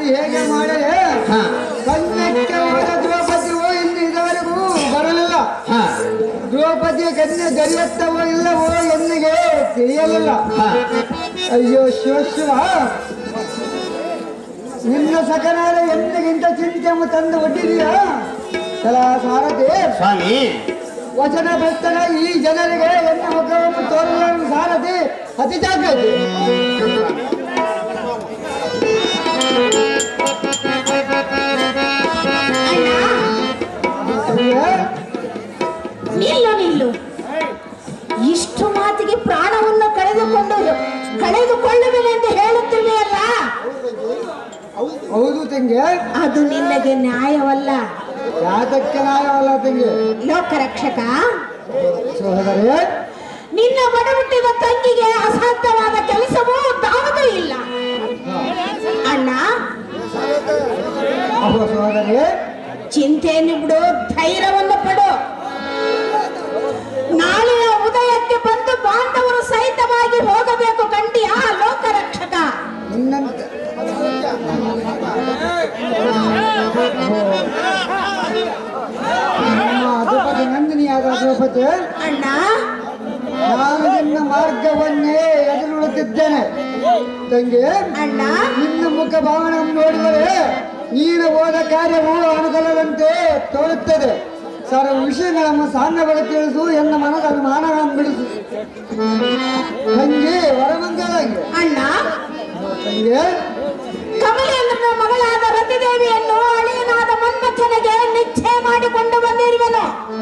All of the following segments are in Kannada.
ಹೇಗೆ ಮಾಡಲೇ ಹಾ ಕನ್ಯಕ್ಕೆ ಹೋದ ದ್ರೌಪದಿಯು ಇನ್ನು ಇದುವರೆಗೂ ಬರಲಿಲ್ಲ ಹಾ ದ್ರೌಪದಿ ಕನ್ಯೆ ದೊರೆಯುತ್ತವೋ ಇಲ್ಲವೋ ಎನ್ನಿಗೆ ತಿಳಿಯಲಿಲ್ಲ ಹಾ ಅಯ್ಯೋ ಶಿವ ಶಿವ ನಿನ್ನ ಸಕನಾದ ಎಂದಿಗಿಂತ ಚಿಂತೆಯನ್ನು ತಂದು ಒಡ್ಡಿದೀಯಾ ಸಲಾ ಸಾರಥಿ ಸ್ವಾಮಿ ವಚನ ಭಕ್ತನ ಈ ಜನರಿಗೆ ಎನ್ನ ಮುಖವನ್ನು ತೋರಲು ಸಾರಥಿ ಅತಿ ಜಾಗ್ರತೆ ಸರಿಯಾ? ನಿಲ್ಲು ನಿಲ್ಲು ಇಷ್ಟು ಮಾತಿಗೆ ಪ್ರಾಣವನ್ನು ಕಳೆದುಕೊಂಡು ಕಳೆದುಕೊಳ್ಳುವೆನೆಂದು ಹೇಳುತ್ತಿವೆಯಲ್ಲ ಹೌದು ತಂಗಿ ಅದು ನಿನಗೆ ನ್ಯಾಯವಲ್ಲ ಯಾತಕ್ಕೆ ನ್ಯಾಯವಲ್ಲ ತಂಗಿ ಲೋಕರಕ್ಷಕ ಸಹೋದರಿ ನಿನ್ನ ಬಡಹುಟ್ಟಿದ ತಂಗಿಗೆ ಅಸಾಧ್ಯವಾದ ಕೆಲಸವೂ ದಾವದೂ ಇಲ್ಲ ಅಣ್ಣ ಅಹೋ ಸಹೋದರಿ ಚಿಂತೆಯನ್ನು ಬಿಡು ಧೈರ್ಯವನ್ನು ಪಡು ನಾಳೆಯ ಉದಯಕ್ಕೆ ಬಂದು ಬಾಂಧವರು ಸಹಿತವಾಗಿ ಹೋಗಬೇಕು ಕಂಡಿಯ ಲೋಕರಕ್ಷಕ ನಿನ್ನಂತ ನಮ್ಮ ಅಧಿಪತಿ ನಂದಿನಿಯಾದ ದ್ರೌಪದಿ ಅಣ್ಣ ನಾನು ನಿನ್ನ ಮಾರ್ಗವನ್ನೇ ಎದುರುಡುತ್ತಿದ್ದೇನೆ ತಂಗಿ ಅಣ್ಣ ನಿನ್ನ ಮುಖ ಭಾವನೆಯನ್ನು ನೋಡಿದರೆ ನೀನು ಹೋದ ಕಾರ್ಯವು ಅನುಕೂಲದಂತೆ ತೋರುತ್ತದೆ ಸರ್ ವಿಷಯಗಳನ್ನು ಸಾನ್ಯವಾಗಿ ತಿಳಿಸು ಎನ್ನ ಮನದ ಅನುಮಾನಗಳನ್ನು ಬಿಡಿಸು ತಂಗಿ ವರಮಂಗಲಾಗಿ ಅಣ್ಣ ತಂಗಿ ಕಮಲೇಂದ್ರನ ಮಗಳಾದ ರತಿದೇವಿಯನ್ನು ಅಳಿಯನಾದ ಮನ್ಮಥನಿಗೆ ನಿಶ್ಚಯ ಮಾಡಿಕೊಂಡು ಬಂದಿರುವನು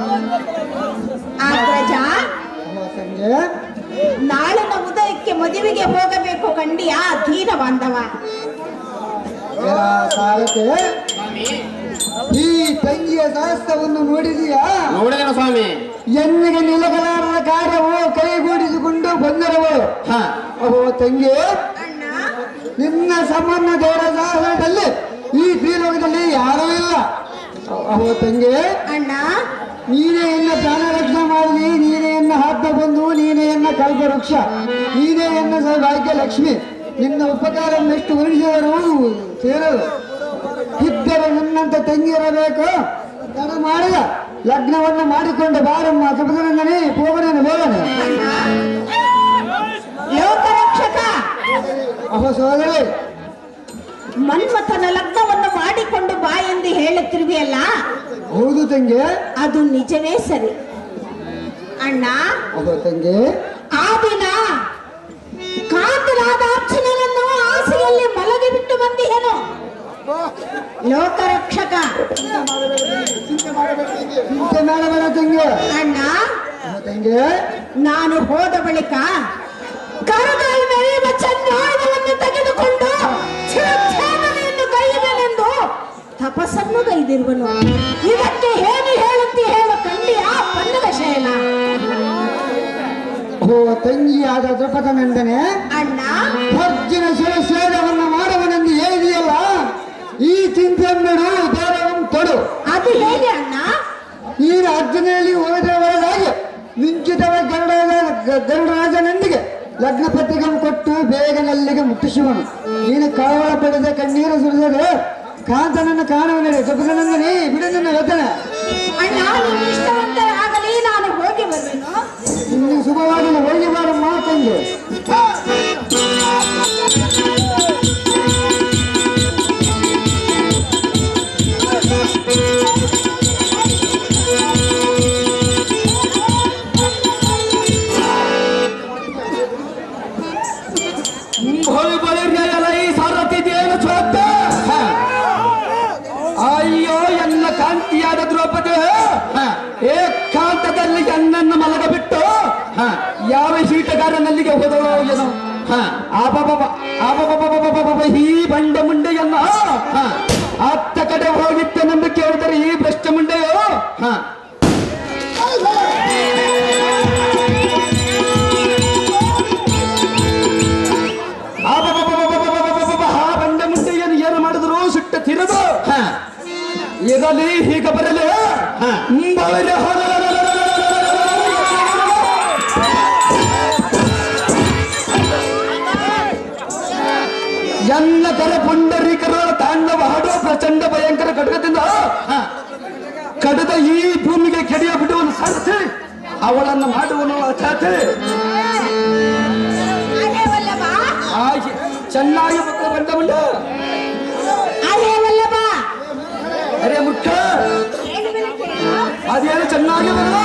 ಅಗ್ರಜ ಅಮ್ಮ ತಂಗಿ ನಾಳಿನ ಉದಯಕ್ಕೆ ಮದುವೆಗೆ ಹೋಗಬೇಕು ಕಂಡಿಯ ಧೀರ ಬಾಂಧವ ಎಲ ಸಾರಥಿ ಈ ತಂಗಿಯ ಸಾಹಸವನ್ನು ನೋಡಿದೀಯಾ ನೋಡಿದೆನ ಸ್ವಾಮಿ ಎನ್ನಿಗೆ ನಿಲಕಲಾರದ ಕಾರ್ಯವು ಕೈಗೂಡಿಸಿಕೊಂಡು ಬಂದಿರುವಳು ಹಾ ಅಹೋ ತಂಗಿ ಅಣ್ಣ ನಿನ್ನ ಸಂಬಂಧ ದೇವರ ಸಾಹಸದಲ್ಲಿ ಈ ಶ್ರೀಲೋಕದಲ್ಲಿ ಯಾರೂ ಇಲ್ಲ ಅಹೋ ತಂಗಿ ಅಣ್ಣ ನೀನೇ ಎನ್ನ ಪ್ರಾಣ ರಕ್ಷಣೆ ಮಾಡಿದಿ ನೀನೇ ಎನ್ನ ಆತ್ಮ ಬಂಧು ನೀನೇ ಎನ್ನ ಕಲ್ಪವೃಕ್ಷ ನೀನೇ ಎನ್ನ ಸೌಭಾಗ್ಯ ಲಕ್ಷ್ಮಿ ನಿನ್ನ ಉಪಕಾರ ಎಷ್ಟು ಉಳಿಸಿದರು ಸೇರಲು ಇದ್ದರೆ ನಿನ್ನಂತ ತಂಗಿರಬೇಕು ತಡ ಮಾಡಿದ ಲಗ್ನವನ್ನು ಮಾಡಿಕೊಂಡು ಬಾರಮ್ಮ ಸುಭದ್ರಂದನೇ ಹೋಗನೇನು ಬೇಗನೆ ಅಣ್ಣ ಲೋಕರಕ್ಷಕ ಅಹೋ ಸೋದರಿ ಮನ್ಮಥನ ಲಗ್ನವನ್ನು ಮಾಡಿಕೊಂಡು ಬಾ ಎಂದು ಹೇಳುತ್ತಿರುವೆಯಲ್ಲ ಹೌದು ತಂಗಿ ಅದು ನಿಜವೇ ಸರಿ ಅಣ್ಣ ಅಹೋ ತಂಗಿ ಆ ದಿನ ಕಾಂತರಾದ ಅರ್ಚನವನ್ನು ಆಸೆಯಲ್ಲಿ ಮಲಗಿ ಬಿಟ್ಟು ಬಂದಿಹೇನು ಲೋಕರಕ್ಷಕ ಚಿಂತೆ ಮಾಡಬೇಡ ತಂಗಿ ಅಣ್ಣ ಅಹೋ ತಂಗಿ ನಾನು ಹೋದ ಬಳಿಕ ಕರಗಾಲ್ ಮೆರೆಯುವ ಚಂದ್ರಾಯಣವನ್ನು ತೆಗೆದುಕೊಂಡು ಶಿರಚ್ಛೇದನೆಯನ್ನು ಕೈಯಬೇನೆಂದು ತಪಸ್ಸನ್ನು ಗೈದಿರುವನು ಇದಕ್ಕೆ ಏನು ಹೇಳುತ್ತಿ ಹೇಳು ಕಂಡಿಯ ಪನ್ನಗ ಶಯನ ಓ ತಂಗಿಯಾದ ದ್ರೌಪದನಂದನೆ ಅಣ್ಣ ಅರ್ಜುನ ಶಿರಸೇದವನ್ನು ಮಾಡುವನೆಂದು ಹೇಳಿದೆಯಲ್ಲ ಈ ಚಿಂತೆಯನ್ನು ದೇವರನ್ನು ತೊಡು ಅದು ಹೇಗೆ ಅಣ್ಣ ನೀನು ಅರ್ಜುನಲ್ಲಿ ಹೋದವರಾಗಿ ಮುಂಚಿತವ ಗರುಡ ಗರುಡರಾಜನೊಂದಿಗೆ ಲಗ್ನ ಪತ್ರಿಕೆಯನ್ನು ಕೊಟ್ಟು ಬೇಗನಲ್ಲಿಗೆ ಮುಟ್ಟಿಸುವನು ನೀನು ಕಳವಳ ಪಡೆದ ಕಣ್ಣೀರು ಸುರಿದರೆ ಕಾಂತನನ್ನು ಕಾಣುವ ನಡೆ ಸುಖನಂದನಿ ಬಿಡು ನನ್ನ ವೇತನ ಅಣ್ಣ ನೀವು ಇಷ್ಟವಂತರಾಗಲಿ ನಾನು ಹೋಗಿ ಬರುವೆನು ನಿನ್ನ ಶುಭವಾಗಲಿ ಹೋಗಿ ಬಾರ ಮಾತಂದು ಬಳಿ ಬಳಿರ್ಯಲ್ಲ ಈ ಸಾರಥಿದೇನು ಚೋತ್ತ ಅಯ್ಯೋ ಎನ್ನ ಕಾಂತಿಯಾದ ದ್ರೌಪದಿ ಏಕಾಂತದಲ್ಲಿ ಎನ್ನನ್ನು ಮಲಗಬಿಟ್ಟು ಯಾವ ಶೀಟಗಾರನಲ್ಲಿಗೆ ಹೋದಳೋ ಏನೋ ಆಬಾಬಾಬ ಆಬಾಬಾಬಾಬಾಬಾಬಾಬಾ, ಈ ಬಂಡೆ ಮುಂಡೆಯನ್ನ ಅತ್ತ ಕಡೆ ಹೋಗಿತ್ತೇನೆಂದು ಕೇಳಿದರೆ ಈ ಭ್ರಷ್ಟ ಮುಂಡೆಯೋ ಆಬಾಬಾಬಾಬಾಬಾಬಾಬಾಬಾ, ಆ ಬಂಡೆ ಮುಂಡೆಯನ್ನು ಏನು ಮಾಡಿದ್ರು ಸುಟ್ಟ ತಿರುದು ಇರಲಿ ಹೀಗೆ ಬರಲಿ ಬರಲಿ. ಎನ್ನ ಕರ ಪುಂಡರೀಕರ ತಾಂಡ ಈ ಭೂಮಿಗೆ ಕೆಡಿಯ ಬಿಡುವನು ಸಾರಥಿ ಅವಳನ್ನು ಮಾಡುವನು ಅಚಾತೆ ಅದೇ ವಲ್ಲಭ ಹಾಗೆ ಚೆನ್ನಾಗಿ ಮಕ್ಕಳು ಬಂದ ಮುಂಡ ಅದೇ ವಲ್ಲಭ ಅರೆ ಮುಖ್ಯ ಏನು ಬೆಳಕೇನು? ಅದೇನು ಚೆನ್ನಾಗಿ ಬರೋ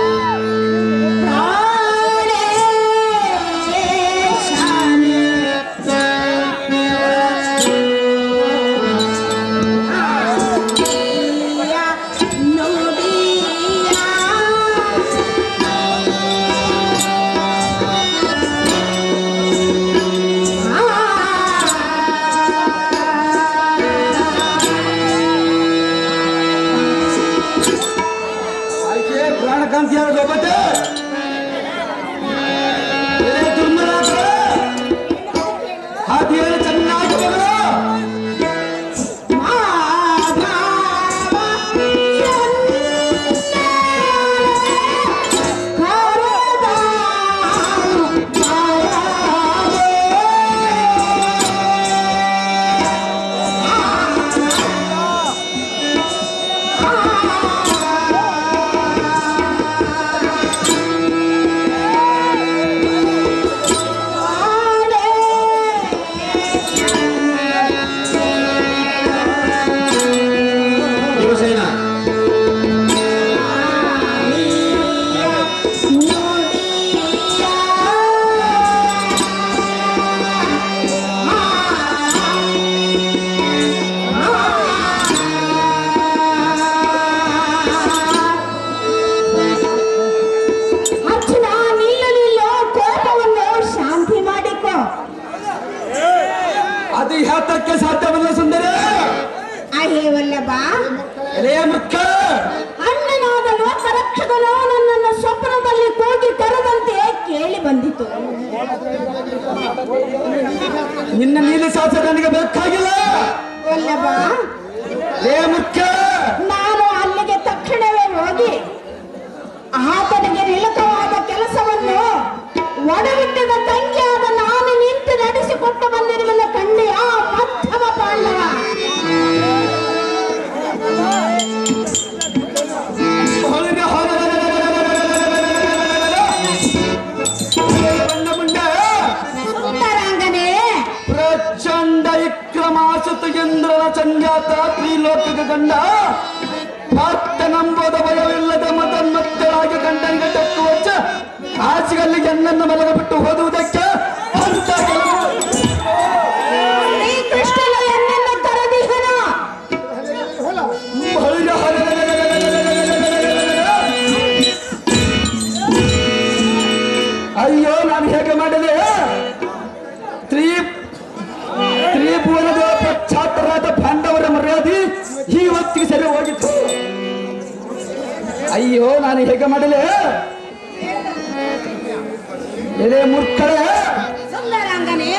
ಆಯ್ಕೆ ಪ್ರಾಣಕಾಂತಿ ಅವರ ಒಬ್ಬತ್ತೆ ಅದೇನು ಚೆನ್ನಾಗಿ ಬರೋ ಶಿವಸೇನ ಅರ್ಜುನ ನಿಲ್ಲು ನಿಲ್ಲು ಕೋಪವನ್ನು ಶಾಂತಿ ಮಾಡಿಕೋ ಅದು ಯಾತಕ್ಕೆ ಸಾಧ್ಯವಲ್ಲ ಸುಂದರ ಅಹೇ ವಲ್ಲಭ ಎಲೆಯ ಮುಖ್ಯ ಅಣ್ಣನಾದ ಲೋಕರಕ್ಷಕನು ನನ್ನನ್ನು ಸ್ವಪ್ನದಲ್ಲಿ ಕೂಗಿ ಕರೆದಂತೆ ಕೇಳಿ ಬಂದಿತು ನಿನ್ನ ನೀಲಿ ಸಾಸ ನನಗೆ ಬೇಕಾಗಿಲ್ಲ ವಲ್ಲಭ ಎಲೆಯ ಮುಖ್ಯ ನಾನು ಅಲ್ಲಿಗೆ ತಕ್ಷಣವೇ ಹೋಗಿ ಆತನಿಗೆ ನಿಲುಕವಾದ ಕೆಲಸವನ್ನು ಒಡಹುಟ್ಟಿದ ತಂಗಿಯಾದ ನಾನು ನಿಂತು ನಡೆಸಿಕೊಟ್ಟು ಬಂದಿರುವುದನ್ನು ಕಂಡೆ ಆ ಮಧ್ಯಮ ಪಾಂಡವ ಹೊಲಿಗೆ ಹೊರ ಬಣ್ಣ ಮುಂಡೆ ಸುಂದರಾಂಗನೇ ಪ್ರಚಂಡ ವಿಕ್ರಮಾಸುತ ಇಂದ್ರನ ಸಂಜಾತ ತ್ರಿಲೋಕದ ಗಂಡ ಭಕ್ತನಂಬೋದ ಭಯವಿಲ್ಲದ ಮತನ್ಮತ್ತಳಾಗಿ ಗಂಡನಿಗೆ ತಕ್ಕು ವಚ್ಚ ಆಚೆಗಲ್ಲಿಗೆ ಎನ್ನನ್ನು ಮಲಗ ಬಿಟ್ಟು ಹೋದುವುದಕ್ಕೆ ಅಂತ ಕೆಲವು ಶ್ರೀಕೃಷ್ಣನು ಎನ್ನನ್ನು ಕರೆದಿಹನು ಹೊಲಿಗೆ ಹೊರ ಅಯ್ಯೋ ನಾನು ಹೇಗೆ ಮಾಡಿದೆ ತ್ರಿ ತ್ರಿಭುವನದ ಪ್ರಖ್ಯಾತರಾದ ಪಾಂಡವರ ಮರ್ಯಾದೆ ಈ ಹೊತ್ತಿಗೆ ಸರಿ ಹೋಗಿತ್ತು ಅಯ್ಯೋ ನಾನು ಹೇಗೆ ಮಾಡಲೆ ಎಲೆ ಮೂರ್ಖರೇ ಸುಂದರಾಂಗನೇ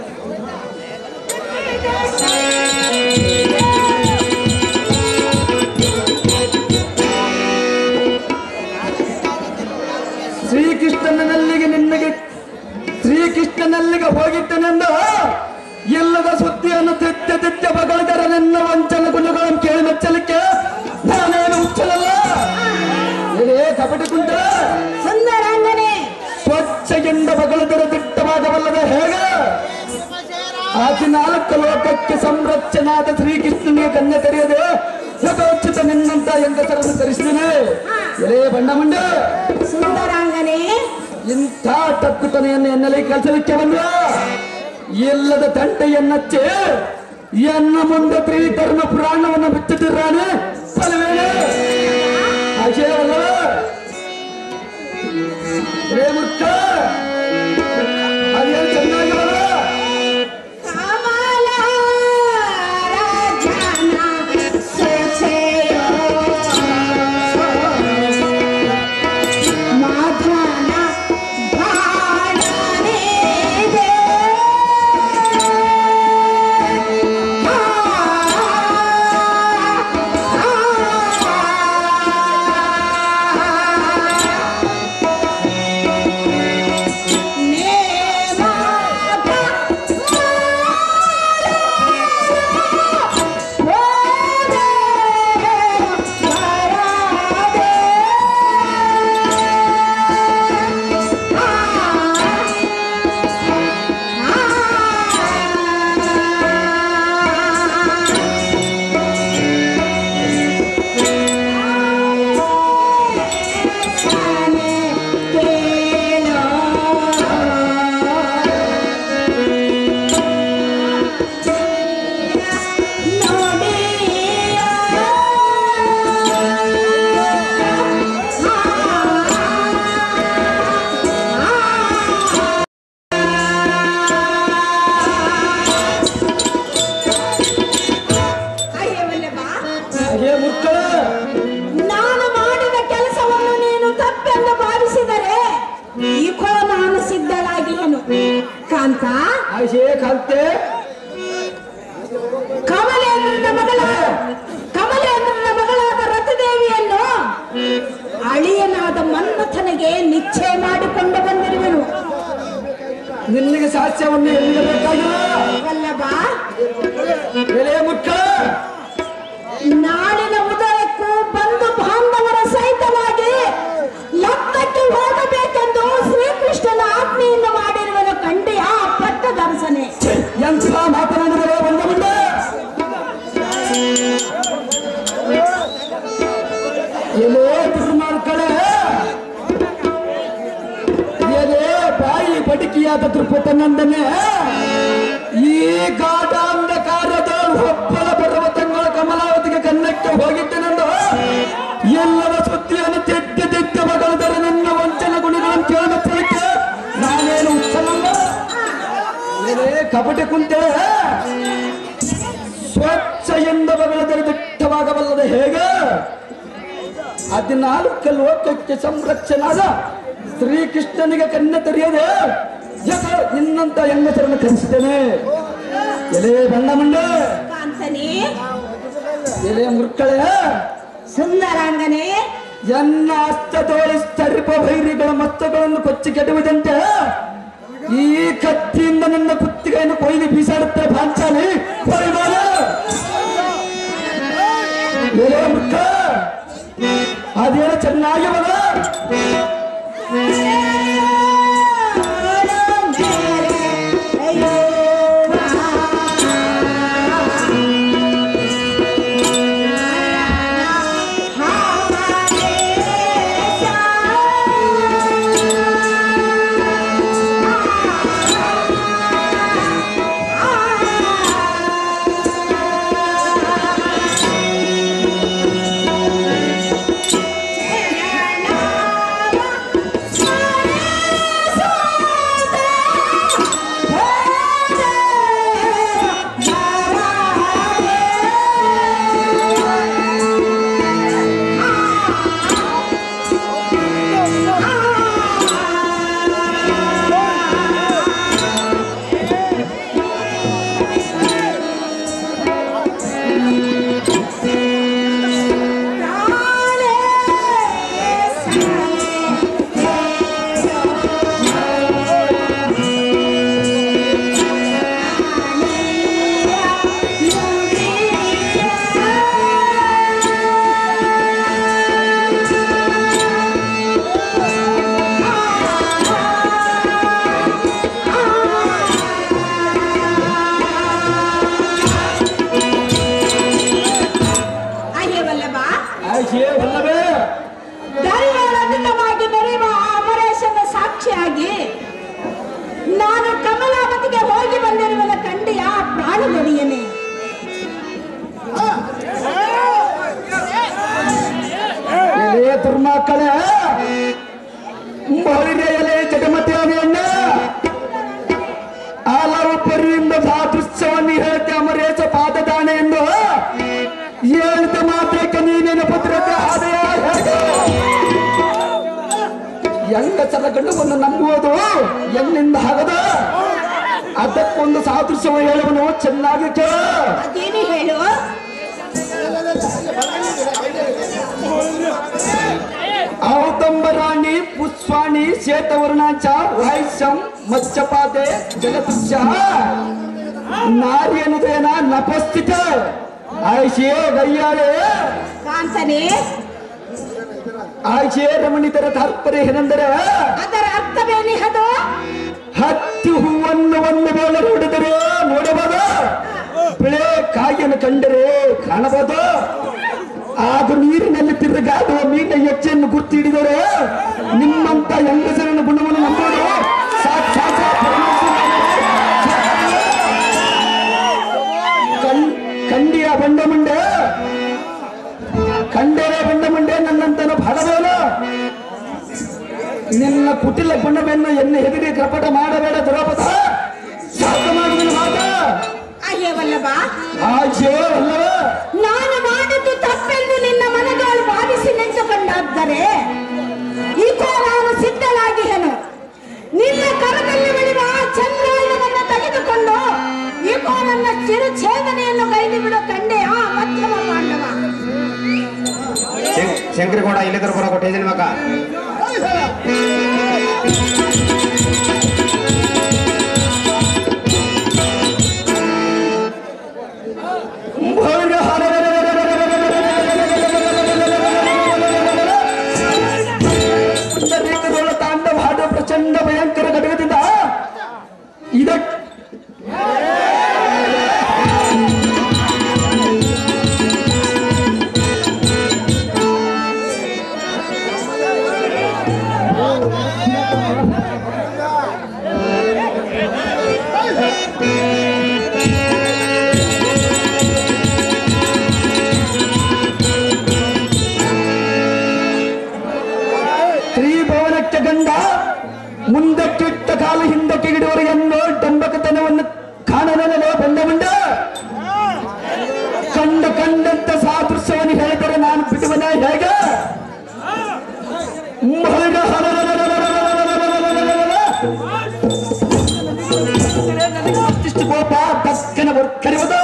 ಶ್ರೀಕೃಷ್ಣನಲ್ಲಿಗೆ ನಿನ್ನಗೆ ಶ್ರೀಕೃಷ್ಣನಲ್ಲಿಗೆ ಹೋಗಿದ್ದನೆಂದು ಎಲ್ಲದ ಸುದ್ದಿಯನ್ನು ತೆತ್ತ ತೆತ್ತ ಬಗಳಿದರೆ ನನ್ನ ವಂಚನ ಗುಣಗಳನ್ನು ಕೇಳಿ ಮೆಚ್ಚಲಿಕ್ಕೆ ನಾನೇನು ಹುಚ್ಚಲಲ್ಲ ಏನೇ ಕಪಟಿ ಕುಂಟ ಸುಂದರಾಂಗನೇ ಸ್ವಚ್ಛಗೆಂದ ಬಗಳಿದರೆ ದಿಟ್ಟವಾದವಲ್ಲದ ಹೇಗೆ ಆಚೆ ನಾಲ್ಕು ಲೋಕಕ್ಕೆ ಸಂರಕ್ಷನಾದ ಶ್ರೀಕೃಷ್ಣನಿಗೆ ಕನ್ಯೆ ಕರೆಯದೆ ಯಥೋಚಿತ ನಿನ್ನಂತ ಹೆಂಗಸರನ್ನು ಕರೆಸಿದ್ದೇನೆ ಎಲೆ ಬಣ್ಣ ಮುಂಡ ಸುಂದರಾಂಗನೇ ಇಂಥ ತಕ್ಕುತನೆಯನ್ನು ಎನ್ನಲಿ ಕಲಿಸಲಿಕ್ಕೆ ಬಂದ ಇಲ್ಲದ ತಂಟೆಯನ್ನಚ್ಚೆ ಎನ್ನ ಮುಂದೆ ತ್ರಿಕರ್ಮ ಪುರಾಣವನ್ನು ಬಿಚ್ಚುತ್ತಿರಾನೆ ಫಲವೇನೆ ಅಜಯವಲ್ಲ ಮುಟ್ಟ ಅದೇನು ಚೆನ್ನಾಗಿ ಬರ ಕಾಮಲ ರಾಜನ ಸೊಸೆಯೋ ಮಾಧನ ಬಾಳನೆದೆ. ಆ, ಆ, ನೇಮ ಕಾಂತ ಆಯ್ಸೇ ಕಲ್ತೆ ಕಮಲೇಂದ್ರನ ಮಗಳ ಕಮಲೇಂದ್ರನ ಮಗಳಾದ ರಥದೇವಿಯನ್ನು ಅಳಿಯನಾದ ಮನ್ಮಥನಿಗೆ ನಿಶ್ಚಯ ಮಾಡಿಕೊಂಡು ಬಂದಿರುವೆನು ನಿನ್ನಿಗೆ ಸಾಕ್ಷ್ಯವನ್ನು ಎಲ್ಲಿಗೆ ಬೇಕಾಗಿಲ್ಲ ವಲ್ಲಭ ಎಲೆ ಮುಕ್ಕ ನಾಳಿನ ಉದಯಕ್ಕೂ ಬಂಧು ಬಾಂಧವರ ಸಹಿತವಾಗಿ ಲಗ್ನಕ್ಕೆ ಹೋಗಬೇಕೆಂದು ಶ್ರೀಕೃಷ್ಣನ ಆಜ್ಞೆಯನ್ನು ಮಾಡಿರುವನು ಕಂಡಿಯ ಪಟ್ಟದರ್ಶನೆ ಎಂತ ಮಾತನಾಡಿದರೆ ಬಂದ ಮುಂದೆ ಎಲೆ ತಿರುಮಾಡ್ಕಳೆ ಎಲೆ ಬಾಯಿ ಬಟಕಿಯಾದ ತಿರುಪತನಂದನೆ ಈ ಗಾಢ ಅಂಧಕಾರದ ಒಬ್ಬಳ ಪರ್ವತಗಳ ಕಮಲಾವತಿಗೆ ಕನ್ನಕ್ಕೆ ಹೋಗಿದ್ದನೆಂದು ಎಲ್ಲರ ಸುದ್ದಿಯನ್ನು ತೆತ್ತೆ ತೆತ್ತೆ ಮಗಳದರೆ ನನ್ನ ವಂಚನ ಗುಣಗಳನ್ನು ಕೇಳಬೇಕು ನಾನೇನು ಉತ್ತಮಲ್ಲ ಏನೇ ಕಪಟ ಕುಂತೇಳೆ ಸ್ವಚ್ಛ ಎಂದ ಬಗಳದರೆ ದಿಟ್ಟವಾಗಬಲ್ಲದೆ ಹೇಗೆ ಹದಿನಾಲ್ಕು ಲೋಕಕ್ಕೆ ಸಂರಕ್ಷಣಾದ ಶ್ರೀಕೃಷ್ಣನಿಗೆ ಕನ್ನೆ ತೆರೆಯದೆ ಯಾಕ ನಿನ್ನಂತ ಹೆಂಗಸರನ್ನು ಕರೆಸಿದ್ದೇನೆ ಎಲೆ ಬಂಡ ಮುಂಡೆ ಕಾಂತನೇ ಎಲೆ ಮುರ್ಕಳೆ ಸುಂದರಾಂಗನೇ ಎನ್ನ ಹಸ್ತ ತೋಳಿ ಸರ್ಪ ಭೈರಿಗಳ ಮಸ್ತಗಳನ್ನು ಕೊಚ್ಚಿ ಕೆಡುವುದಂತೆ ಈ ಕತ್ತಿಯಿಂದ ನಿನ್ನ ಕುತ್ತಿಗೆಯನ್ನು ಕೊಯ್ದು ಬೀಸಾಡುತ್ತೆ ಪಾಂಚಾಲಿ ಕೊಯ್ಮಾನ ಎಲೆ ಮುಕ್ಕ ಅದೇನು ಚೆನ್ನಾಗಿ ಮಗ ಅಯ್ಯವಲ್ಲಭ ಆಯ್ಕೆ ಬಲ್ಲವೇ ಧೈರ್ಯರಹಿತವಾಗಿ ಮೆರೆಯುವ ಆ ಅಮರೇಶನ ಸಾಕ್ಷಿಯಾಗಿ ನಾನು ಕಮಲಾವತಿಗೆ ಹೋಗಿ ಬಂದಿರುವನ ಕಂಡಿಯ ಪ್ರಾಣದೊಡೆಯನೆ ಎಲೆ ದುರ್ಮಕ್ಕಳೇ ಮಹಿಳೆ ಎಲೆ ಜಗಮತಿಯಾಗಿಯನ್ನ ಹಲವು ಪರಿಯಿಂದ ಸಾದೃಶ್ಯವನ್ನು ಹೇಳ್ತೆ ಅಮರೇಶ ಪಾದದಾನೆ ಎಂದು ಹೇಳಿದ ಮಾತ್ರಕ್ಕೆ ನೀನೇನು ಪತ್ರಕ್ಕೆ ಆದಯ ಹೆಂಗಸರ ಗಂಡವನ್ನು ನಂಬುವುದು ಎಲ್ಲಿಂದ ಆಗದ ಅದಕ್ಕೊಂದು ಸಾದೃಶ್ಯವನ್ನು ಹೇಳುವನು ಚೆನ್ನಾಗಿ ಕೇಳ ಅದೇನು ಹೇಳು ಔತಂಬರಾಣಿ ಪುಷ್ಪಾಣಿ ಶ್ವೇತವರ್ಣಾಚ ವಾಯ್ಸಂ ಮಚ್ಚಪಾತೆ ಜಗದೃಶ್ಯ ನಾರಿ ಅನ್ನುದೇನ ನಪಸ್ಥಿತ ಆಯ್ಷೆ ಗಯ್ಯಾಳೆ ಕಾಂತನೆ ಆಯ್ಷೆ ರಮಣಿತರ ತಾತ್ಪರ್ಯ ಏನೆಂದರೆ ಅದರ ಅರ್ಥವೇನಿಹದು ಹತ್ತಿ ಹೂವನ್ನು ಒಂದು ವೇಳೆ ನೋಡಿದರೆ ನೋಡಬಹುದು ಬಿಳೆ ಕಾಯಿಯನ್ನು ಕಂಡರೆ ಕಾಣಬಹುದು ಆಗ ನೀರಿನಲ್ಲಿ ತಿರುಗಾಡುವ ಮೀನ ಎಚ್ಚೆಯನ್ನು ಗುರ್ತು ಹಿಡಿದರೆ ನಿಮ್ಮಂತ ಹೆಂಗಸರನ್ನು ಗುಣವನ್ನು ನಂಬೋದು ಸಾಕ್ಷಾತ್ ಕಣ್- ಕಂಡಿಯ ಬಂಡ ಮುಂಡೆ ಕಂಡರೆ ಬಂಡ ಮುಂಡೆ ನನ್ನಂತನ ಬಹಳವೇನು ನಿನ್ನ ಕುಟಿಲ ಗುಣವನ್ನು ಎನ್ನು ಹೆದರಿ ಕಪಟ ಮಾಡಬೇಡ ದ್ರೌಪದ ಸಾಕು ಮಾಡಿದ ಮಾತ ಅಯ್ಯವಲ್ಲಭ ಆಶೆ ಅಲ್ಲವ ನಾನು ಮಾಡಿದ್ದು ತಪ್ಪೆಂದು ನಿನ್ನ ಮನದಲ್ಲಿ ಭಾವಿಸಿ ನಿಂತುಕೊಂಡಾದರೆ ಈಗ ನಾನು ಸಿದ್ಧಳಾಗಿಹೆನು ನಿನ್ನ ಕರದಲ್ಲಿ ಉಳಿವ ಚಂದ್ರಾಯನ ಕೂಡ ಇಲ್ಲಿದ್ರು ಬರೋ ಕೊಟ್ಟಿದ್ದೀನಿ ಮಗ ಪುಂಡರೀಕದೊಳ ತಾಂಡವ ಹಾಡು ಪ್ರಚಂಡ ಭಯಂಕರ ಘಟಕದಿಂದ ಇದಕ್ಕೆ ತ್ರಿಭುವನಕ್ಕೆ ಗಂಡ ಮುಂದಕ್ಕಿಟ್ಟ ಕಾಲು ಹಿಂದಕ್ಕೆ ಇಡುವರೆಯನ್ನು ಡಂಬಕತನವನ್ನು ಕಾಣಲೇ ಬಂದ ಮುಂಡ ಕಂಡ ಕಂಡಂತ ಸಾದೃಶ್ಯವನ್ನು ಹೇಳಿದರೆ ನಾನು ಬಿಡುವನ ಹೇಗೆ ಮಹಳ ಮತ್ತಿಷ್ಟು ಕೋಪ ತಕ್ಕನ ಕರೆಯುವುದು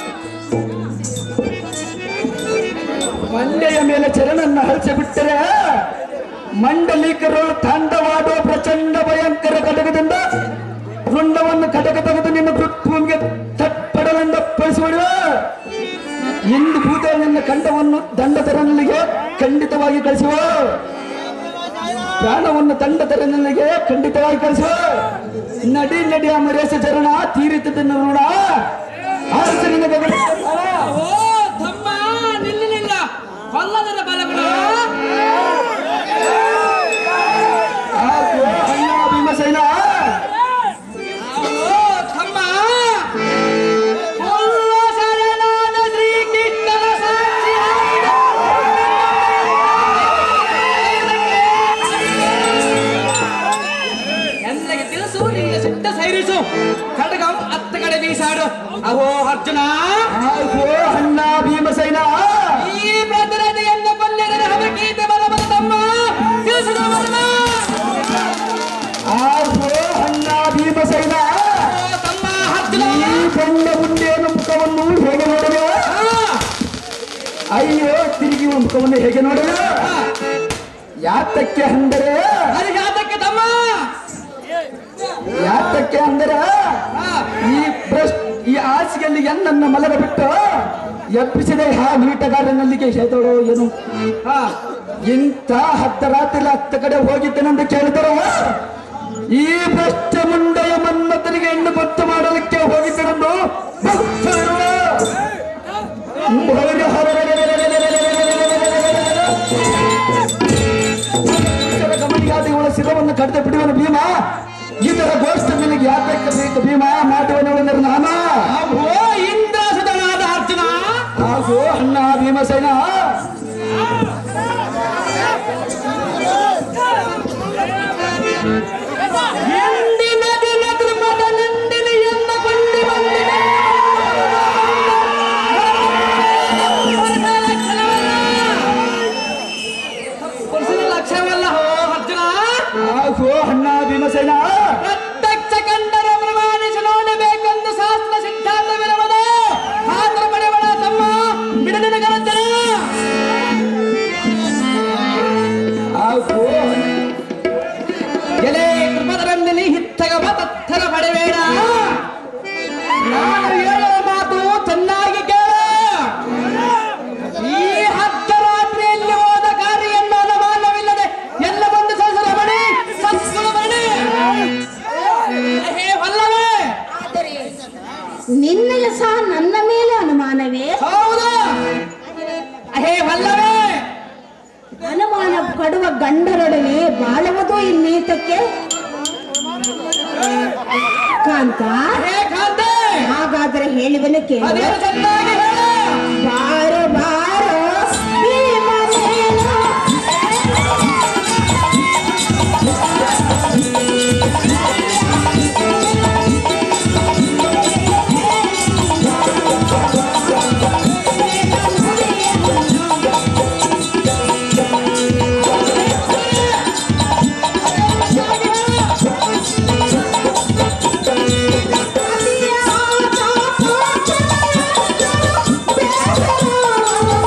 ಮಂಡೆಯ ಮೇಲೆ ಚರಣನ್ನ ಹರಿಸಿ ಬಿಟ್ಟರೆ ಮಂಡಲಿಕರು ತಾಂಡವಾಡುವ ಪ್ರಚಂಡ ಭಯಂಕರ ಕಟಕದಿಂದ ರುಂಡವನ್ನು ಕಟಕ ತೆಗೆದು ನಿನ್ನ ಭೂಮಿಗೆ ತಪ್ಪಡಲೆಂದ ಪಡಿಸುವ ಇಂದು ಭೂತ ನಿನ್ನ ಕಂಡವನ್ನು ದಂಡ ತರಲಿಗೆ ಖಂಡಿತವಾಗಿ ಕಳಿಸುವ ಪ್ರಾಣವನ್ನು ದಂಡ ತರಲಿಗೆ ಖಂಡಿತವಾಗಿ ಕಳಿಸುವ ನಡಿ ನಡಿ ಅಮರೇಶ ಚರಣ ತೀರಿತ ಋಣ ಆರಿಸಿ ನಿನಗೆ ಬೆಳೆಸಿದ ಓ ತಮ್ಮ ನಿಲ್ಲಿಲ್ಲ ಕೊಲ್ಲದರ ಬಲಗಳು ಆಗೋ ಅಣ್ಣ ಭೀಮಸೇನ ಓ ತಮ್ಮ ಕೊಲ್ಲ ಶರಣಾದ ಶ್ರೀಕೃಷ್ಣನ ಸಾಕ್ಷಿ ಎಲ್ಲಗೆ ತಿಳಿಸು ನಿನ್ನ ಸಿಟ್ಟ ಸೈರಿಸು ಖಡ್ಗಂ ಅತ್ತ ಕಡೆ ಬೀಸಾಡು ಅಹೋ ಅರ್ಜುನ ಆಗೋ ಅಣ್ಣ ಭೀಮಸೇನ ಈ ಭದ್ರತೆಯನ್ನು ಕೊಲ್ಲಿದರೆ ಹಬಕೀತೆ ಬರಬರ ತಮ್ಮ ತಿಳಿಸಿದ ವರ್ಣ ಆಗೋ ಅಣ್ಣ ಭೀಮಸೇನ ಓ ತಮ್ಮ ಅರ್ಜುನ ಈ ಬಂಡ ಮುಂದೇನು ಮುಖವನ್ನು ಹೇಗೆ ನೋಡುವೆ ಅಯ್ಯೋ ತಿರುಗಿ ಮುಖವನ್ನು ಹೇಗೆ ನೋಡುವೆ ಯಾತಕ್ಕೆ ಅಂದರೆ ಹರಿಘಾತಕ್ಕೆ ತಮ್ಮ ಯಾತಕ್ಕೆ ಅಂದರೆ ಈ ಪ್ರಶ್ ಈ ಹಾಸಿಗೆಯಲ್ಲಿ ಎನ್ನನ್ನ ಮಲಗ ಬಿಟ್ಟು ಎಬ್ಬಿಸಿದೆ ಹಾ ಮೀಟಗಾರನಲ್ಲಿಗೆ ಹೇದೋಳು ಏನು ಹಾ ಇಂಥ ಹತ್ತ ರಾತ್ರಿ ಹತ್ತ ಕಡೆ ಹೋಗಿದ್ದೇನೆಂದು ಕೇಳಿದರು ಈ ಭ್ರಷ್ಟ ಮುಂಡೆಯ ಮನ್ಮಥನಿಗೆ ಹೆಣ್ಣು ಗೊತ್ತು ಮಾಡಲಿಕ್ಕೆ ಹೋಗಿದ್ದರೆಂದು ಭಕ್ತರು ಗಮನಿಗಾದ ಇವಳ ಶಿರವನ್ನು ಕಡ್ದು ಬಿಡುವನು ಭೀಮ ಇದರ ಗೋಷ್ಠ ನಿನಗೆ ಯಾಕೆ ಬೇಕು ಭೀಮ ಮಾಡುವನೆಂದರೆ ನಾನು ಓ ಇಂದ್ರಸುತನಾದ ಅರ್ಜುನ ಹಾಗೂ ಅಣ್ಣ ಭೀಮಸೇನ ಎಂದಿನ ದಿನ ತ್ರಿಪದ ನಂದಿನಿ ಎಂದ ಕೊಂಡಿ ಬಂದಿದೆ ಪುರುಷನ ಲಕ್ಷ್ಯವಲ್ಲ ಹೋ ಅರ್ಜುನ ಹಾಗೂ ಅಣ್ಣ ಭೀಮಸೇನ ಪ್ರತ್ಯಕ್ಷ ಕಂಡರ ಪ್ರಮಾಣಿಸಿ ನೋಡಬೇಕೆಂದು ಶಾಸ್ತ್ರ ಸಿದ್ಧಾಂತವಿರುವುದು ಆತರ ಪಡೆಯಬೇಡ ತಮ್ಮ ಬಿಡಲಿನ ಗರಜನ ಹಾಗೂ ಎಲೆ ಕೃಪದರಂದಿನಿ ಹಿತ್ತಗ ತತ್ತರ ಪಡೆಬೇಡ ನಾನು ಹೇಳುವ ಮಾತು ಚೆನ್ನಾಗಿ ಕೇಳ ಈ ಹತ್ತ ರಾತ್ರಿಯಲ್ಲಿ ಹೋದ ಕಾರ್ಯನ್ನು ಅನುಮಾನವಿಲ್ಲದೆ ಎಲ್ಲ ಬಂದು ಸಹಸ್ರ ಬಡಿ ಸತ್ಸುಳ ಬಡಿ ಹೇ ವಲ್ಲವೇ ಆದರೆ ನಿನ್ನಯ ಸಹ ನನ್ನ ಮೇಲೆ ಅನುಮಾನವೇ ಹೌದಾ ಹೇ ವಲ್ಲವೇ ಅನುಮಾನ ಪಡುವ ಗಂಡರೊಡನೆ ಬಾಳುವುದು ಇನ್ನೀತಕ್ಕೆ ಕಾಂತ ಹೇ ಕಾಂತೆ ಹಾಗಾದರೆ ಹೇಳುವನು ಕೇಳು ಅದೇನು ಚೆನ್ನಾಗಿ ಹೇಳ ಬಾರೋ ಬಾರೋ ಭೀಮಸೇನ. ಅತಿಯಾದ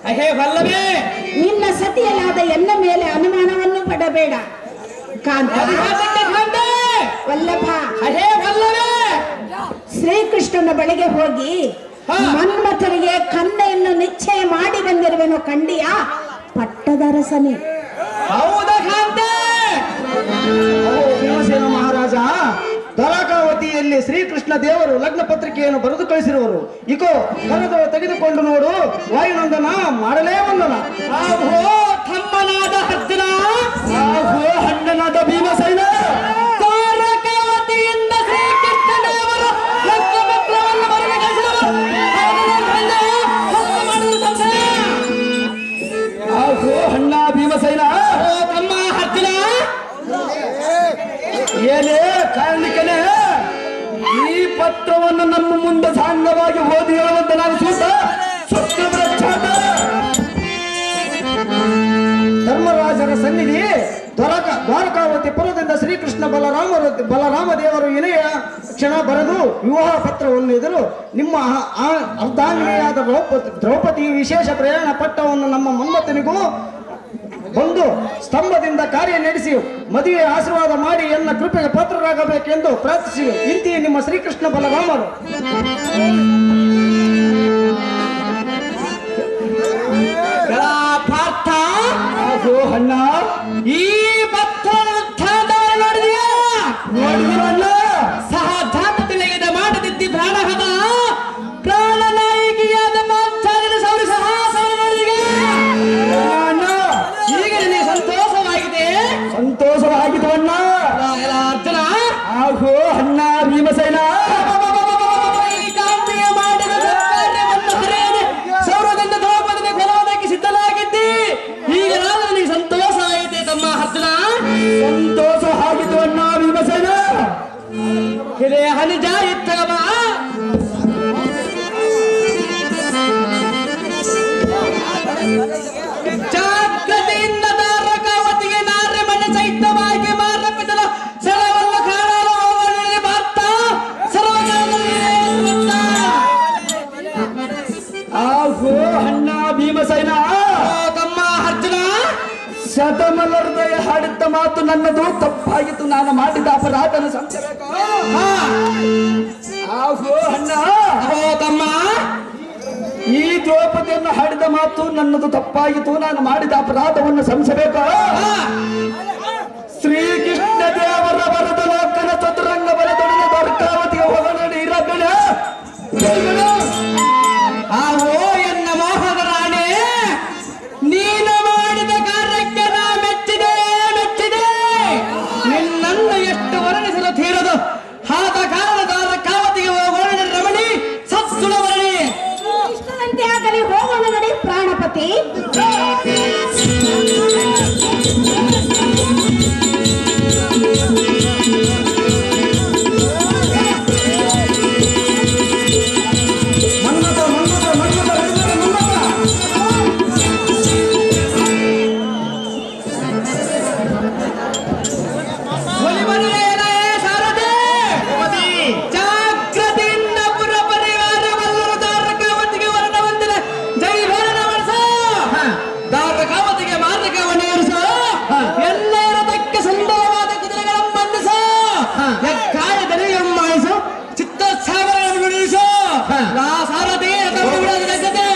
ಅಹೇ ವಲ್ಲಭೇ ನಿನ್ನ ಸತಿಯಲಾದ ಎನ್ನ ಮೇಲೆ ಅನುಮಾನವನ್ನು ಪಡಬೇಡ ಕಾಂತ ಅದಕ್ಕೆ ಕಾಂತೆ ವಲ್ಲಭ ಅಹೇ ವಲ್ಲಭೇ ಶ್ರೀಕೃಷ್ಣನ ಬಳಿಗೆ ಹೋಗಿ ಹಾ. ಮನ್ಮಥನಿಗೆ ಕನ್ನೆಯನ್ನು ನಿಶ್ಚಯ ಮಾಡಿ ಬಂದಿರುವೆನು ಕಂಡಿಯ ಪಟ್ಟದರಸನೇ ಹೌದ ಕಾಂತೆ ಓ ಭೀಮಸೇನ ಮಹಾರಾಜ ದ್ವಾರಕಾವತಿಯಲ್ಲಿ ಶ್ರೀಕೃಷ್ಣ ದೇವರು ಲಗ್ನ ಪತ್ರಿಕೆಯನ್ನು ಬರೆದು ಕಳಿಸಿರುವರು ಇಕೋ ಕರೆದು ತೆಗೆದುಕೊಂಡು ನೋಡು ವಾಯುನಂದನ ಮಾಡಲೇ ವಂದನ ಆಹೋ ತಮ್ಮನಾದ ಅರ್ಜುನ ಆಹೋ ಹಣ್ಣನಾದ ಭೀಮಸೇನ ದ್ವಾರಕಾವತಿಯಿಂದ ಶ್ರೀಕೃಷ್ಣದೇವರು ಲಂಕಮಿತ್ರವನ್ನು ಬರಲು ಕಳಿಸಿದವರು. ಅವನನ್ನು ಕೊಂದು ಹತ್ಯೆ ಮಾಡಲು ತಂದೆ. ಆಹೋ ಹಣ್ಣ ಭೀಮಸೇನ ಓ ತಮ್ಮ ಅರ್ಜುನ ಏನೇ ಕಾರಣಕ್ಕನೇ ಈ ಪತ್ರವನ್ನು ನಮ್ಮ ಮುಂದೆ ಸಾಂಗವಾಗಿ ಓದಿ ಹೇಳುವಂತ ನಾನು ಸೂತ ಸತ್ಯವ್ರಚ್ಛಾಟ ಧರ್ಮರಾಜರ ಸನ್ನಿಧಿ ದ್ವಾರಕ ದ್ವಾರಕಾವತಿ ಪುರದಿಂದ ಶ್ರೀಕೃಷ್ಣ ಬಲರಾಮರು ಬಲರಾಮ ದೇವರು ಇನೆಯ ಕ್ಷಣ ಬರೆದು ವಿವಾಹ ಪತ್ರವನ್ನು ಎದುರು ನಿಮ್ಮ ಆ- ಆ ಅರ್ಧಾಂಗಿನಿಯಾದ ದ್ರೌಪದಿ ದ್ರೌಪದಿ ವಿಶೇಷ ಪ್ರಯಾಣ ಪಟ್ಟವನ್ನು ನಮ್ಮ ಮನ್ಮಥನಿಗೂ ಬಂದು ಸ್ತಂಭದಿಂದ ಕಾರ್ಯ ನಡೆಸಿ ಮದುವೆ ಆಶೀರ್ವಾದ ಮಾಡಿ ಎನ್ನ ಕೃಪೆಗೆ ಪಾತ್ರರಾಗಬೇಕೆಂದು ಪ್ರಾರ್ಥಿಸಿ ಇಂತಿ ನಿಮ್ಮ ಶ್ರೀಕೃಷ್ಣ ಬಲರಾಮರು ಗಳ ಪಾರ್ಥ ಆಹೋ ಹಣ್ಣ ಈ ಪತ್ರದ ವೃತ್ತಾಂತವನ್ನು ನೋಡಿದೆಯಾ ನೋಡಿದಿರಲ್ಲ ಸಹ ಜಾತ ತಿಳಿಯದ ಮಾಡದಿದ್ದಿ ಪ್ರಾಣಹತ ಪ್ರಾಣನಾಯಕಿಯಾದ ಮಾಚಾರ್ಯನ ಸೌರಿ ಸಹಾಸನ ನೋಡಿದೆಯಾ ಅಣ್ಣ ಈಗ ನಿನಗೆ ಸಂತೋಷವಾಗಿದೆ ಸಂತೋಷವಾಗಿದ್ದು ಅಣ್ಣ ಎಲ್ಲ ಅರ್ಜುನ ಆಹೋ ಅಣ್ಣ ಭೀಮಸೇನ ಈ ಕಾಂತಿಯ ಮಾಡಿದ ಸತ್ಕಾರ್ಯವನ್ನು ಹರೆಯದೆ ಸೌರದಿಂದ ದ್ರೌಪದಿಗೆ ಕೊಲುವುದಕ್ಕೆ ಸಿದ್ಧನಾಗಿದ್ದಿ ಈಗ ನಾನು ನಿನಗೆ ಸಂತೋಷವಾಗಿದೆ ತಮ್ಮ ಅರ್ಜುನ ಸಂತೋಷ ಆಗಿದ್ದು ಅಣ್ಣ ಭೀಮಸೇನ ಇದೇ ಹನಿಜ ಇತ್ತಗಮ ಜಾಗ್ರತೆಯಿಂದ ದಾರಕಾವತಿಗೆ ನಾರ್ಯ ಮಣ್ಣ ಸಹಿತವಾಗಿ ಮಾರಪಿಸಲು ಸರವನ್ನು ಕಾಣಲು ಹೋಗಲಿ ಮಾರ್ತ ಸರ್ವಕಾಲದಲ್ಲಿ ಆಹೋ ಅಣ್ಣ ಭೀಮಸೇನ ತಮ್ಮ ಅರ್ಜುನ ಶತಮಲರ್ದಯ ಹಾಡಿದ್ದ ಮಾತು ನನ್ನದು ತಪ್ಪಾಗಿತ್ತು ನಾನು ಮಾಡಿದ ಅಪರಾಧನ ಸಂಚಬೇಕು ಹಾ, ಆಹೋ ಅಣ್ಣ ಓ ತಮ್ಮ ಈ ದ್ರೌಪದಿಯನ್ನು ಹಾಡಿದ ಮಾತು ನನ್ನದು ತಪ್ಪಾಗಿತ್ತು ನಾನು ಮಾಡಿದ ಅಪರಾಧವನ್ನು ಸಂಸಬೇಕು ಹಾ, ಶ್ರೀಕೃಷ್ಣ ದೇವರ ಬರದ ಲೋಕನ ಚತುರಂಗ ಬಲದೊಡನೆ ದ್ವಾರಕಾವತಿಗೆ ಹೋಗೋಣ ಇರಬೇಡ ಆ ಓ ಎನ್ನ ಮೋಹದ ರಾಣಿ ನೀನು ಮಾಡಿದ ಕಾರ್ಯಕ್ಕೆ ನಾ ಮೆಚ್ಚಿದೆ ಮೆಚ್ಚಿದೆ ನಿನ್ನನ್ನು ಎಷ್ಟು ವರ್ಣಿಸಲು ತೀರದು ಆದ ಕಾರಣದಾದ ಕಾವತಿಗೆ ಹೋಗೋಣ ರಮಣಿ ಸತ್ಸುಳವರಣಿ ಇಷ್ಟದಂತೆ ಆಗಲಿ ಹೋಗೋಣ ನಡಿ ಪ್ರಾಣಪತಿ ಮನ್ಮಥ ಮನ್ಮಥ ಮನ್ಮಥ ಹಿಡಿದರೆ ಮನ್ಮಥ ಒಲಿಮನೆಯೇ ಸಾರದೆ ಜಾಗ್ರತೆಯಿಂದ ಪುರ ಪರಿವಾರವಲ್ಲರು ದಾರಕಾವತಿಗೆ ವರ್ಣ ವಂದನ ಜೈ ಭರಣ ವರ್ಷ ದಾರಕಾವತಿಗೆ ಮಾರ್ಗವನ್ನು ಏರಿಸ ಎಲ್ಲರ ತಕ್ಕ ಸುಂದರವಾದ ಕುದುರೆಗಳನ್ನು ಬಂಧಿಸ ಕಾಯ ದನಿಯಮ್ಮಾಯಿಸು ಚಿತ್ತೋತ್ಸಾಹಗಳನ್ನು ನುಡಿಸು ನಾ ಸಾರಥಿ ತಮ್ಮ ಬಿಡೋದು ಜೊತೆ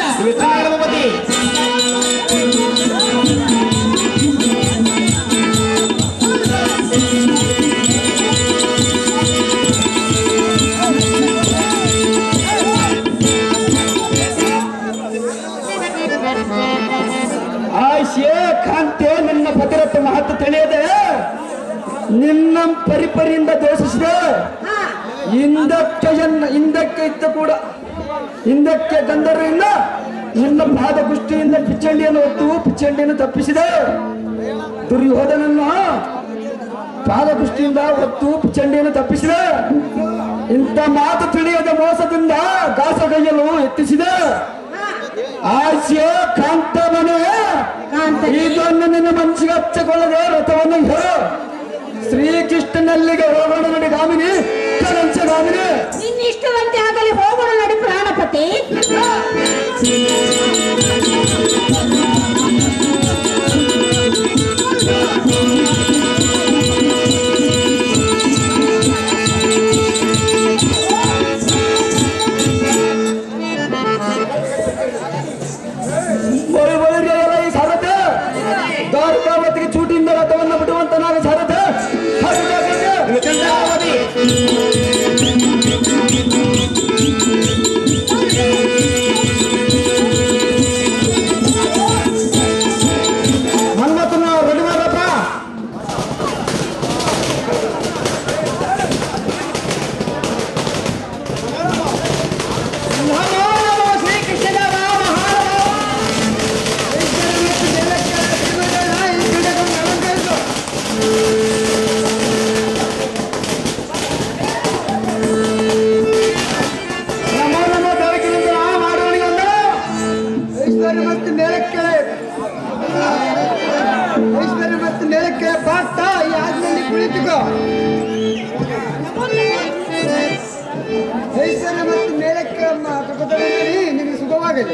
ಆಶೆ ಕಾಂತೆ ನಿನ್ನ ಭದ್ರತೆ ಮಹತ್ವ ತಿಳಿಯದೆ ನಿನ್ನ ಪರಿಪರಿಯಿಂದ ದೋಷಿಸಿದೆ ಹಾ ಹಿಂದಕ್ಕೆ ಎನ್ನ ಹಿಂದಕ್ಕೆ ಇದ್ದ ಕೂಡ ಹಿಂದಕ್ಕೆ ಗಂಧರ್ವಿಂದ ನಿನ್ನ ಪಾದ ಕುಷ್ಟಿಯಿಂದ ಪಿಚ್ಚಂಡಿಯನ್ನು ಹೊತ್ತು ಪಿಚ್ಚಂಡಿಯನ್ನು ತಪ್ಪಿಸಿದೆ ದುರ್ಯೋಧನನ್ನು ಪಾದ ಕುಷ್ಟಿಯಿಂದ ಹೊತ್ತು ಪಿಚ್ಚಂಡಿಯನ್ನು ತಪ್ಪಿಸಿದೆ ಇಂಥ ಮಾತು ತಿಳಿಯದ ಮೋಸದಿಂದ ದಾಸಗೈಯಲು ಎತ್ತಿಸಿದೆ ಆಶೆ ಕಾಂತ ಮನೆ ಕಾಂತ ಇದನ್ನು ನಿನ್ನ ಮನಸ್ಸಿಗೆ ಹಚ್ಚಿಕೊಳ್ಳದೆ ರಥವನ್ನು ಹೇಳು ಶ್ರೀಕೃಷ್ಣನಲ್ಲಿಗೆ ಹೋಗೋಣ ನಡಿ ಗಾಮಿನಿ ಕರಂಚ ಗಾಮಿನಿ ನಿನ್ನಿಷ್ಟದಂತೆ ಆಗಲಿ ಹೋಗೋಣ ನಡಿ ಪ್ರಾಣಪತಿ ಚಂದ್ರಾವತಿ ಮನ್ಮಥನ ರೆಡಿ ಮಾಡಪ್ಪ ನಮೋ ನಮೋ ಶ್ರೀಕೃಷ್ಣ ರಾಮ ನಮೋ ನಮೋ ದೇವಕಿನಿಂದ ಮಾಡುವನಿಗೆ ವಂದನ ಐಶ್ವರ್ಯ ಮತ್ತು ಮೇಲಕ್ಕೆ ಐಶ್ವರ್ಯ ಮತ್ತು ಮೇಲಕ್ಕೆ ಬಾಗ್ತಾ ಈ ಆಜ್ಞೆಯಲ್ಲಿ ಕುಳಿತುಕೋ ಐಶ್ವರ್ಯ ಮತ್ತು ಮೇಲಕ್ಕೆ ಮಾತುಕತೆಯಲ್ಲಿ ನಿನಗೆ ಸುಖವಾಗಲಿ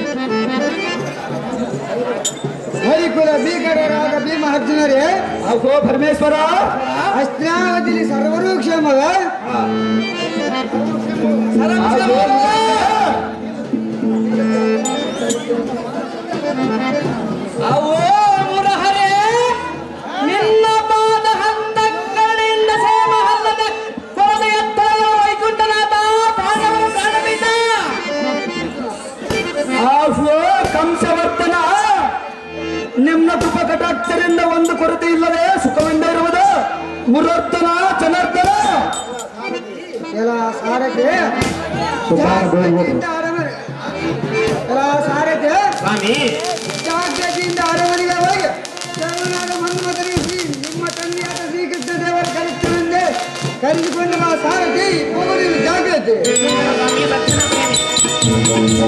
ಹರಿಕುಲ ಭೀಕರರಾದ ಭೀಮ ಅರ್ಜುನರೇ ಅಹೋ ಪರಮೇಶ್ವರ ಅಸ್ತ್ರಾವತಿಲಿ ಸರ್ವರೂ ಕ್ಷೇಮವ ಅವೋ ಮುರಹರೇ ನಿನ್ನ ಪಾದ ಹಂತಗಳಿಂದ ಸೇಮ ಹಲ್ಲದ ಕೋದ ಎತ್ತರ ವೈಕುಂಠನಾಥ ಪಾದವನ್ನು ಕಾಣಲಿಲ್ಲ ಅಹೋ ಕಂಸವರ್ತನ ನಿಮ್ಮ ಕೃಪ ಕಟಾಕ್ಷರಿಂದ ಒಂದು ಕೊರತೆ ಇಲ್ಲದೆ ಸುಖವಿಂದ ಇರುವುದು ಮುರರ್ತನ ಜನಾರ್ದನ ಎಲ್ಲ ಸಾರಥಿ ಜಾಗ್ರತೆಯಿಂದ ಅರಮನೆ ಎಲ್ಲ ಸಾರಥಿ ಸ್ವಾಮಿ ಜಾಗ್ರತೆಯಿಂದ ಅರಮನೆಗೆ ಹೋಗಿ ದೇವನಾದ ಮನ್ಮಥನಿಗೆ ಶ್ರೀ ನಿಮ್ಮ ತಂದೆಯಾದ ಶ್ರೀಕೃಷ್ಣ ದೇವರ ಕರೆಯುತ್ತೇನೆಂದೇ ಕರೆದುಕೊಂಡು ಬಾ ಸಾರಥಿ ಹೋಗಲಿ ಜಾಗ್ರತೆ ಸ್ವಾಮಿ ದಕ್ಷಿಣ ಪ್ರೇಮಿ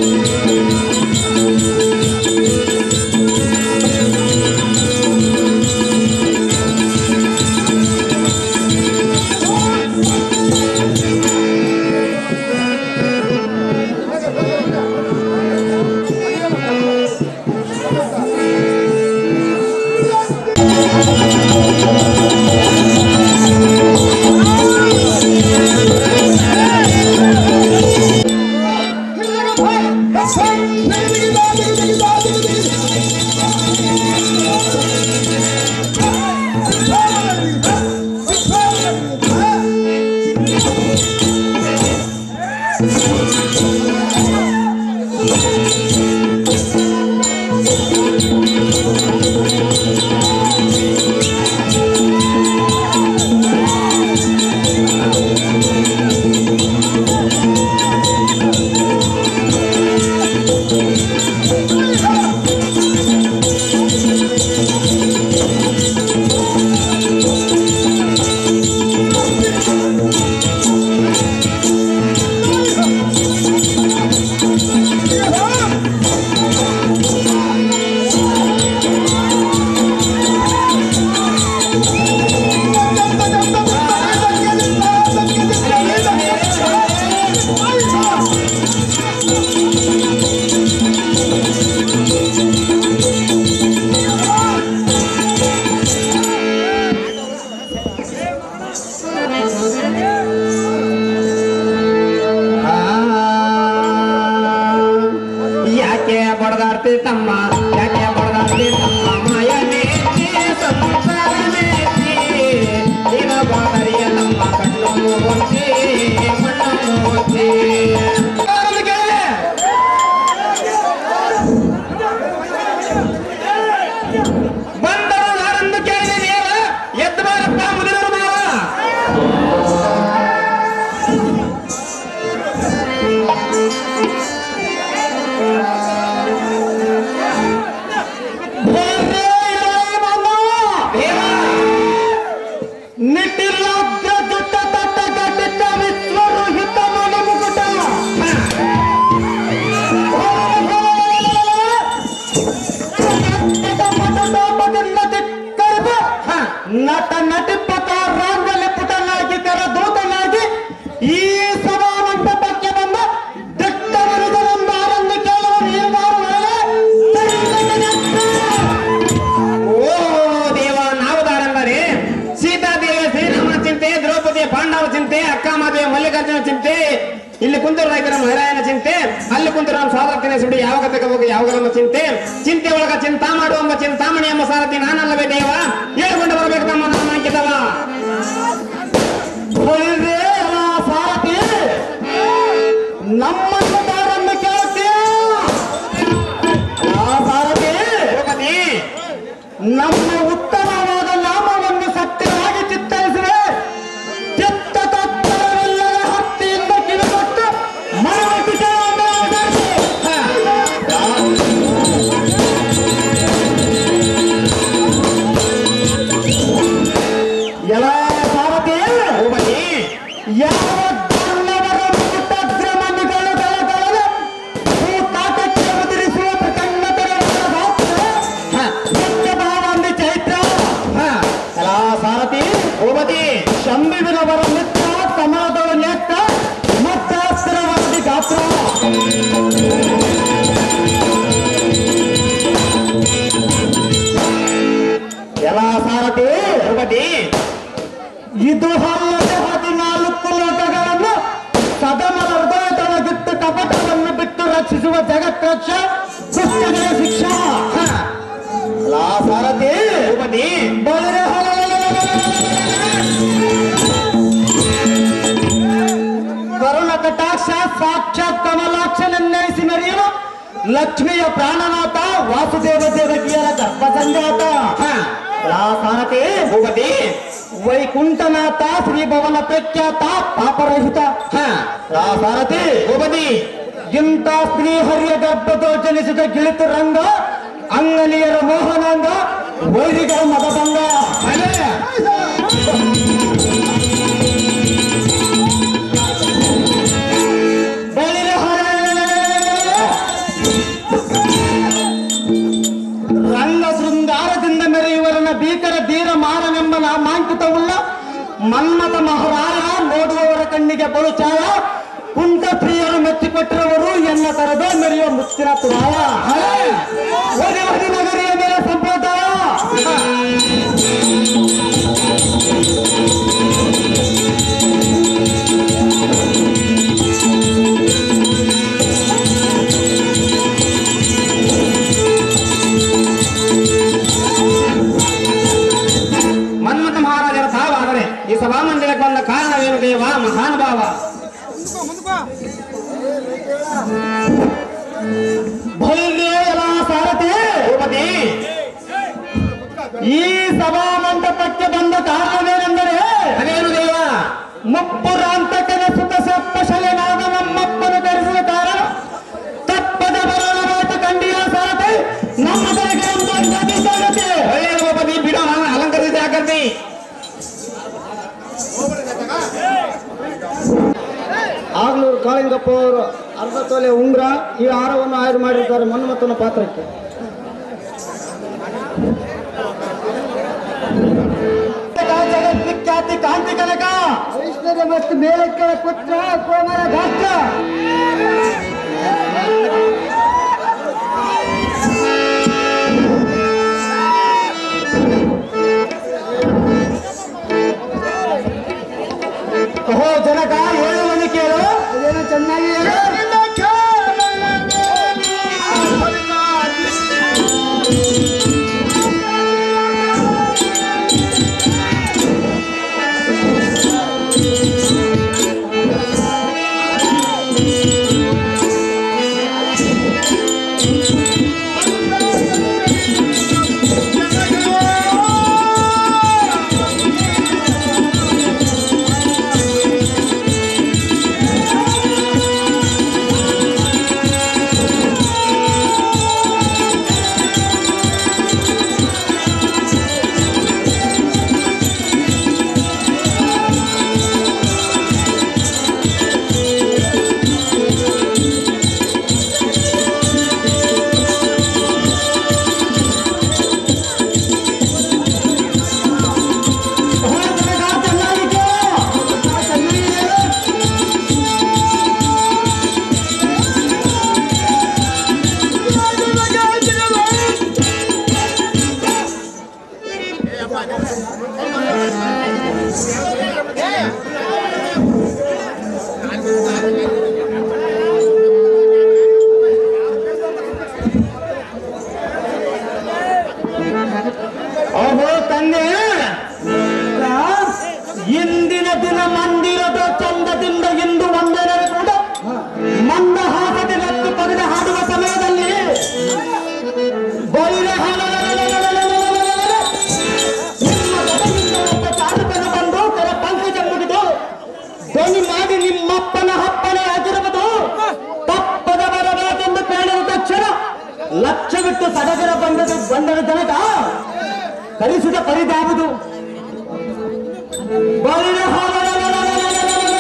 ಯಾಕೆ ಬಡದಾಡ್ತಿ ತಮ್ಮ ಯಾಕೆ ಬಡದಾಡ್ತಿ ತಮ್ಮ ಮಾಯನೇ ಸಂಸಾರನೇ ಈಗ ಬಾದರಿಯ ತಮ್ಮ ಕಣ್ಣು ಮೂಗುತ್ತಿ ಮಣ್ಣು ಮೂಗುತ್ತಿ ಬಂದರು ಯಾರೆಂದು ಕೇಳಿದೆ ದೇವ ಎದ್ದು ಬಾರಪ್ಪ ಮುದಿದರು ಮಾವ ನಿಟ್ಟಿಲ್ಲದ ದುಟ್ಟ ತಟ್ಟ ಕಟ್ಟಿಟ್ಟ ವಿಶ್ವರು ಹಿತ ಮನೆ ಮುಕುಟ ನಟ ನಟಿಪಟ ರಂಗಲಿ ಪುಟನಾಗಿ ಕರ ದೂತನಾಗಿ ಈ ಸಭಾ ಮಂಟಪಕ್ಕೆ ಬಂದ ದಿಟ್ಟ ವಿರುದ್ಧವೆಂದು ಆನಂದ ಕೇಳುವರು ಈ ಮಾರುವರೆ ಓ ದೇವ ನಾವು ದಾರಂದರೆ ಸೀತಾದೇವಿ ಶ್ರೀರಾಮನ ಚಿಂತೆ ದ್ರೌಪದಿ ಪಾಂಡವ ಚಿಂತೆ ಅಕ್ಕ ಮಾದೇವಿ ಮಲ್ಲಿಕಾರ್ಜುನ ಚಿಂತೆ ಇಲ್ಲಿ ಕುಂತೂರು ರೈತರ ಮಹಿಳೆಯನ ಚಿಂತೆ ಅಲ್ಲಿ ಕುಂತೂರು ನಮ್ಮ ಸ್ವಾತಂತ್ರ್ಯ ಸುಡಿ ಯಾವಾಗ ತಗೋಬೇಕು ಯಾವಾಗ ನಮ್ಮ ಚಿಂತೆ ಚಿಂತೆ ಒಳಗ ಚಿಂತಾ ಮಾಡುವ ಚಿಂತಾಮಣಿ ಎಂಬ ಸಾರಥಿ ನಾನಲ್ಲವೇ ದೇವ ಹೇಳ್ಕೊಂಡು ಬರಬೇಕು ತಮ್ಮ ನಮ್ಮ ಅಂಕಿತವ ಯಾವ ಧರ್ಮವರ ಮುಟ್ಟಗ್ರಮಣಿಗಳು ಕಳಕಳಲು ಭೂತಾಟಕ್ಕೆ ಉದುರಿಸುವ ಪ್ರಕಣ್ಣತರ ಭಾವಾಂಬಿ ಚೈತ್ರ ಕಲಾ ಸಾರಥಿ ಭೂಪತಿ ಶಂಬಿವಿನವರ ಮಿತ್ರ ಕಮಲದವರ ನೇತ್ರ ಮತ್ತಾಸ್ತ್ರ ವರದಿ ಗಾತ್ರ ಎಲ್ಲ ಸಾರಥಿ ಭೂಪತಿ ಇದು ಅಲ್ಲದೆ ಹದಿನಾಲ್ಕು ಲೋಕಗಳನ್ನು ಸದಮಲ ಹೃದಯದೊಳಗಿಟ್ಟು ಕಪಟವನ್ನು ಬಿಟ್ಟು ರಕ್ಷಿಸುವ ಜಗತ್ರಕ್ಷ ಸೃಷ್ಟಿಗಳ ಶಿಕ್ಷಾ ಲಾ ಸಾರಥಿ ಭೂಪತಿ ಬಲಿರೆ ಕರುಣ ಕಟಾಕ್ಷ ಸಾಕ್ಷಾತ್ ಕಮಲಾಕ್ಷನೆನ್ನರಿಸಿ ಮೆರೆಯುವ ಲಕ್ಷ್ಮಿಯ ಪ್ರಾಣನಾಥ ವಾಸುದೇವ ದೇವಕಿಯರ ಗರ್ಭ ಸಂಜಾತ ಲಾ ಸಾರಥಿ ಭೂಪತಿ ವೈಕುಂಠನಾಥ ಶ್ರೀ ಭವನ ಪ್ರಖ್ಯಾತ ಪಾಪರಹಿತ ಲಾ ಸಾರಥಿ ಭೂಪತಿ ಇಂಥ ಸ್ತ್ರೀ ಹರಿಯ ಗರ್ಭದೋ ಜನಿಸಿದ ಗಿಳಿತ ರಂಗ ಅಂಗಲಿಯರ ಮೋಹನಾಂಗ ವೈರಿಗಳ ಮದಭಂಗ ಬಳಿರೆ ರಂಗ ಶೃಂಗಾರದಿಂದ ಮೆರೆಯುವರನ ಭೀಕರ ಧೀರ ಮಾರನೆಂಬ ನಾಮಾಂಕಿತವುಳ್ಳ ಮನ್ಮಥ ಮಹಾರಾಯ ನೋಡುವವರ ಕಣ್ಣಿಗೆ ಬಲು ಛಾಯ ಕುಂಟ ಪ್ರಿಯರು ಮೆಚ್ಚಿಕೊಟ್ಟಿರುವರು ಎನ್ನ ತರದ ಮೆರೆಯುವ ಮುತ್ತಿನ ತುರಾಯ ಒದಿ ಒದಿ ನಗರಿಯ ಮೇಲೆ ಸಂಪ್ರದಾಯ ಮನ್ಮಥ ಮಹಾರಾಜರ ಸಾವಾದರೆ ಈ ಸಭಾಮಂದಿರಕ್ಕೆ ಬಂದ ಕಾರಣವೇನು ದೇವ ಮಹಾನುಭಾವ ಭೈರ್ಯ ಎಲ್ಲ ಸಾರಥಿ ಭೂಪತಿ ಈ ಸಭಾ ಮಂಟಪಕ್ಕೆ ಬಂದ ಕಾರಣವೇನೆಂದರೆ ಅದೇನು ದೇವ ಮುಪ್ಪುರಾಂತಕನ ಸುಖ ಸಪ್ಪ ಶಯನಾದ ನಮ್ಮಪ್ಪನು ಧರಿಸುವ ಕಾರಣ ತಪ್ಪದ ಬರಲವಾದ ಕಂಡಿಯ ಸಾರಥಿ ನಮ್ಮ ಕಡೆಗೆ ಒಂದು ಅಂದಾಜು ಸಾರಥಿ ಒಳ್ಳೆಯದು ಭೂಪತಿ ಬಿಡೋ ನಾನು ಅಲಂಕರಿಸಿದ ಆಕರ್ತಿ ಆಗ್ಲೂರು ಕಾಳಿಂಗಪ್ಪ ಅವರು ಅರ್ಧ ತೊಲೆ ಉಂಗ್ರ ಈ ಹಾರವನ್ನು ಆಯ್ದು ಮಾಡಿರ್ತಾರೆ ಮನ್ಮಥನ ಪಾತ್ರಕ್ಕೆ ಜಗತ್ವಿಖ್ಯಾತಿ ಕಾಂತಿ ಕನಕ ಐಶ್ವರ್ಯ ಮತ್ತು ಮೇಲಕ್ಕಳ ಪುತ್ರ ಕೋಮಲ ಗಾತ್ರ ಓಹೋ ಜನಕ ಹೇಳುವನು ಕೇಳು ಅದೇನೋ ಚೆನ್ನಾಗಿ ಹೇಳು. ಓಹೋ ಜನಕ ಚೆನ್ನಾಗಿ ಕೇಳು. ಚೆನ್ನಾಗಿ ಹೇಳು. ಓಹೋ ತಂದೆ ಇಂದಿನ ದಿನ ಮಂದಿರದ ಚಂದದಿಂದ ಇಂದು ಒಂದೆರಡು ಕೂಡ ಮಂದ ಹಾಕದೆ ನತ್ತು ಪಡೆದ ಹಾಡುವ ಸಮಯದಲ್ಲಿ ಬೈರೆ ನಿಮ್ಮ ಗದಗಿಂದ ಒಬ್ಬ ಚಾಲಕನು ಬಂದು ಕೆಲ ಪಂಕಜ ಮುಗಿದು ಧ್ವನಿ ಮಾಡಿ ನಿಮ್ಮಪ್ಪನ ಹಪ್ಪನೆ ಆಗಿರುವುದು ತಪ್ಪದ ಬರಬೇಕೆಂದು ಕೇಳಿದ ತಕ್ಷಣ ಲಕ್ಷವಿಟ್ಟು ಸಡಗರ ಬಂದದ ಬಂದದ ಜನಕ ಕಲಿಸಿದ ಪರಿದಾವುದು ಬಲಿರ ಹಾಲ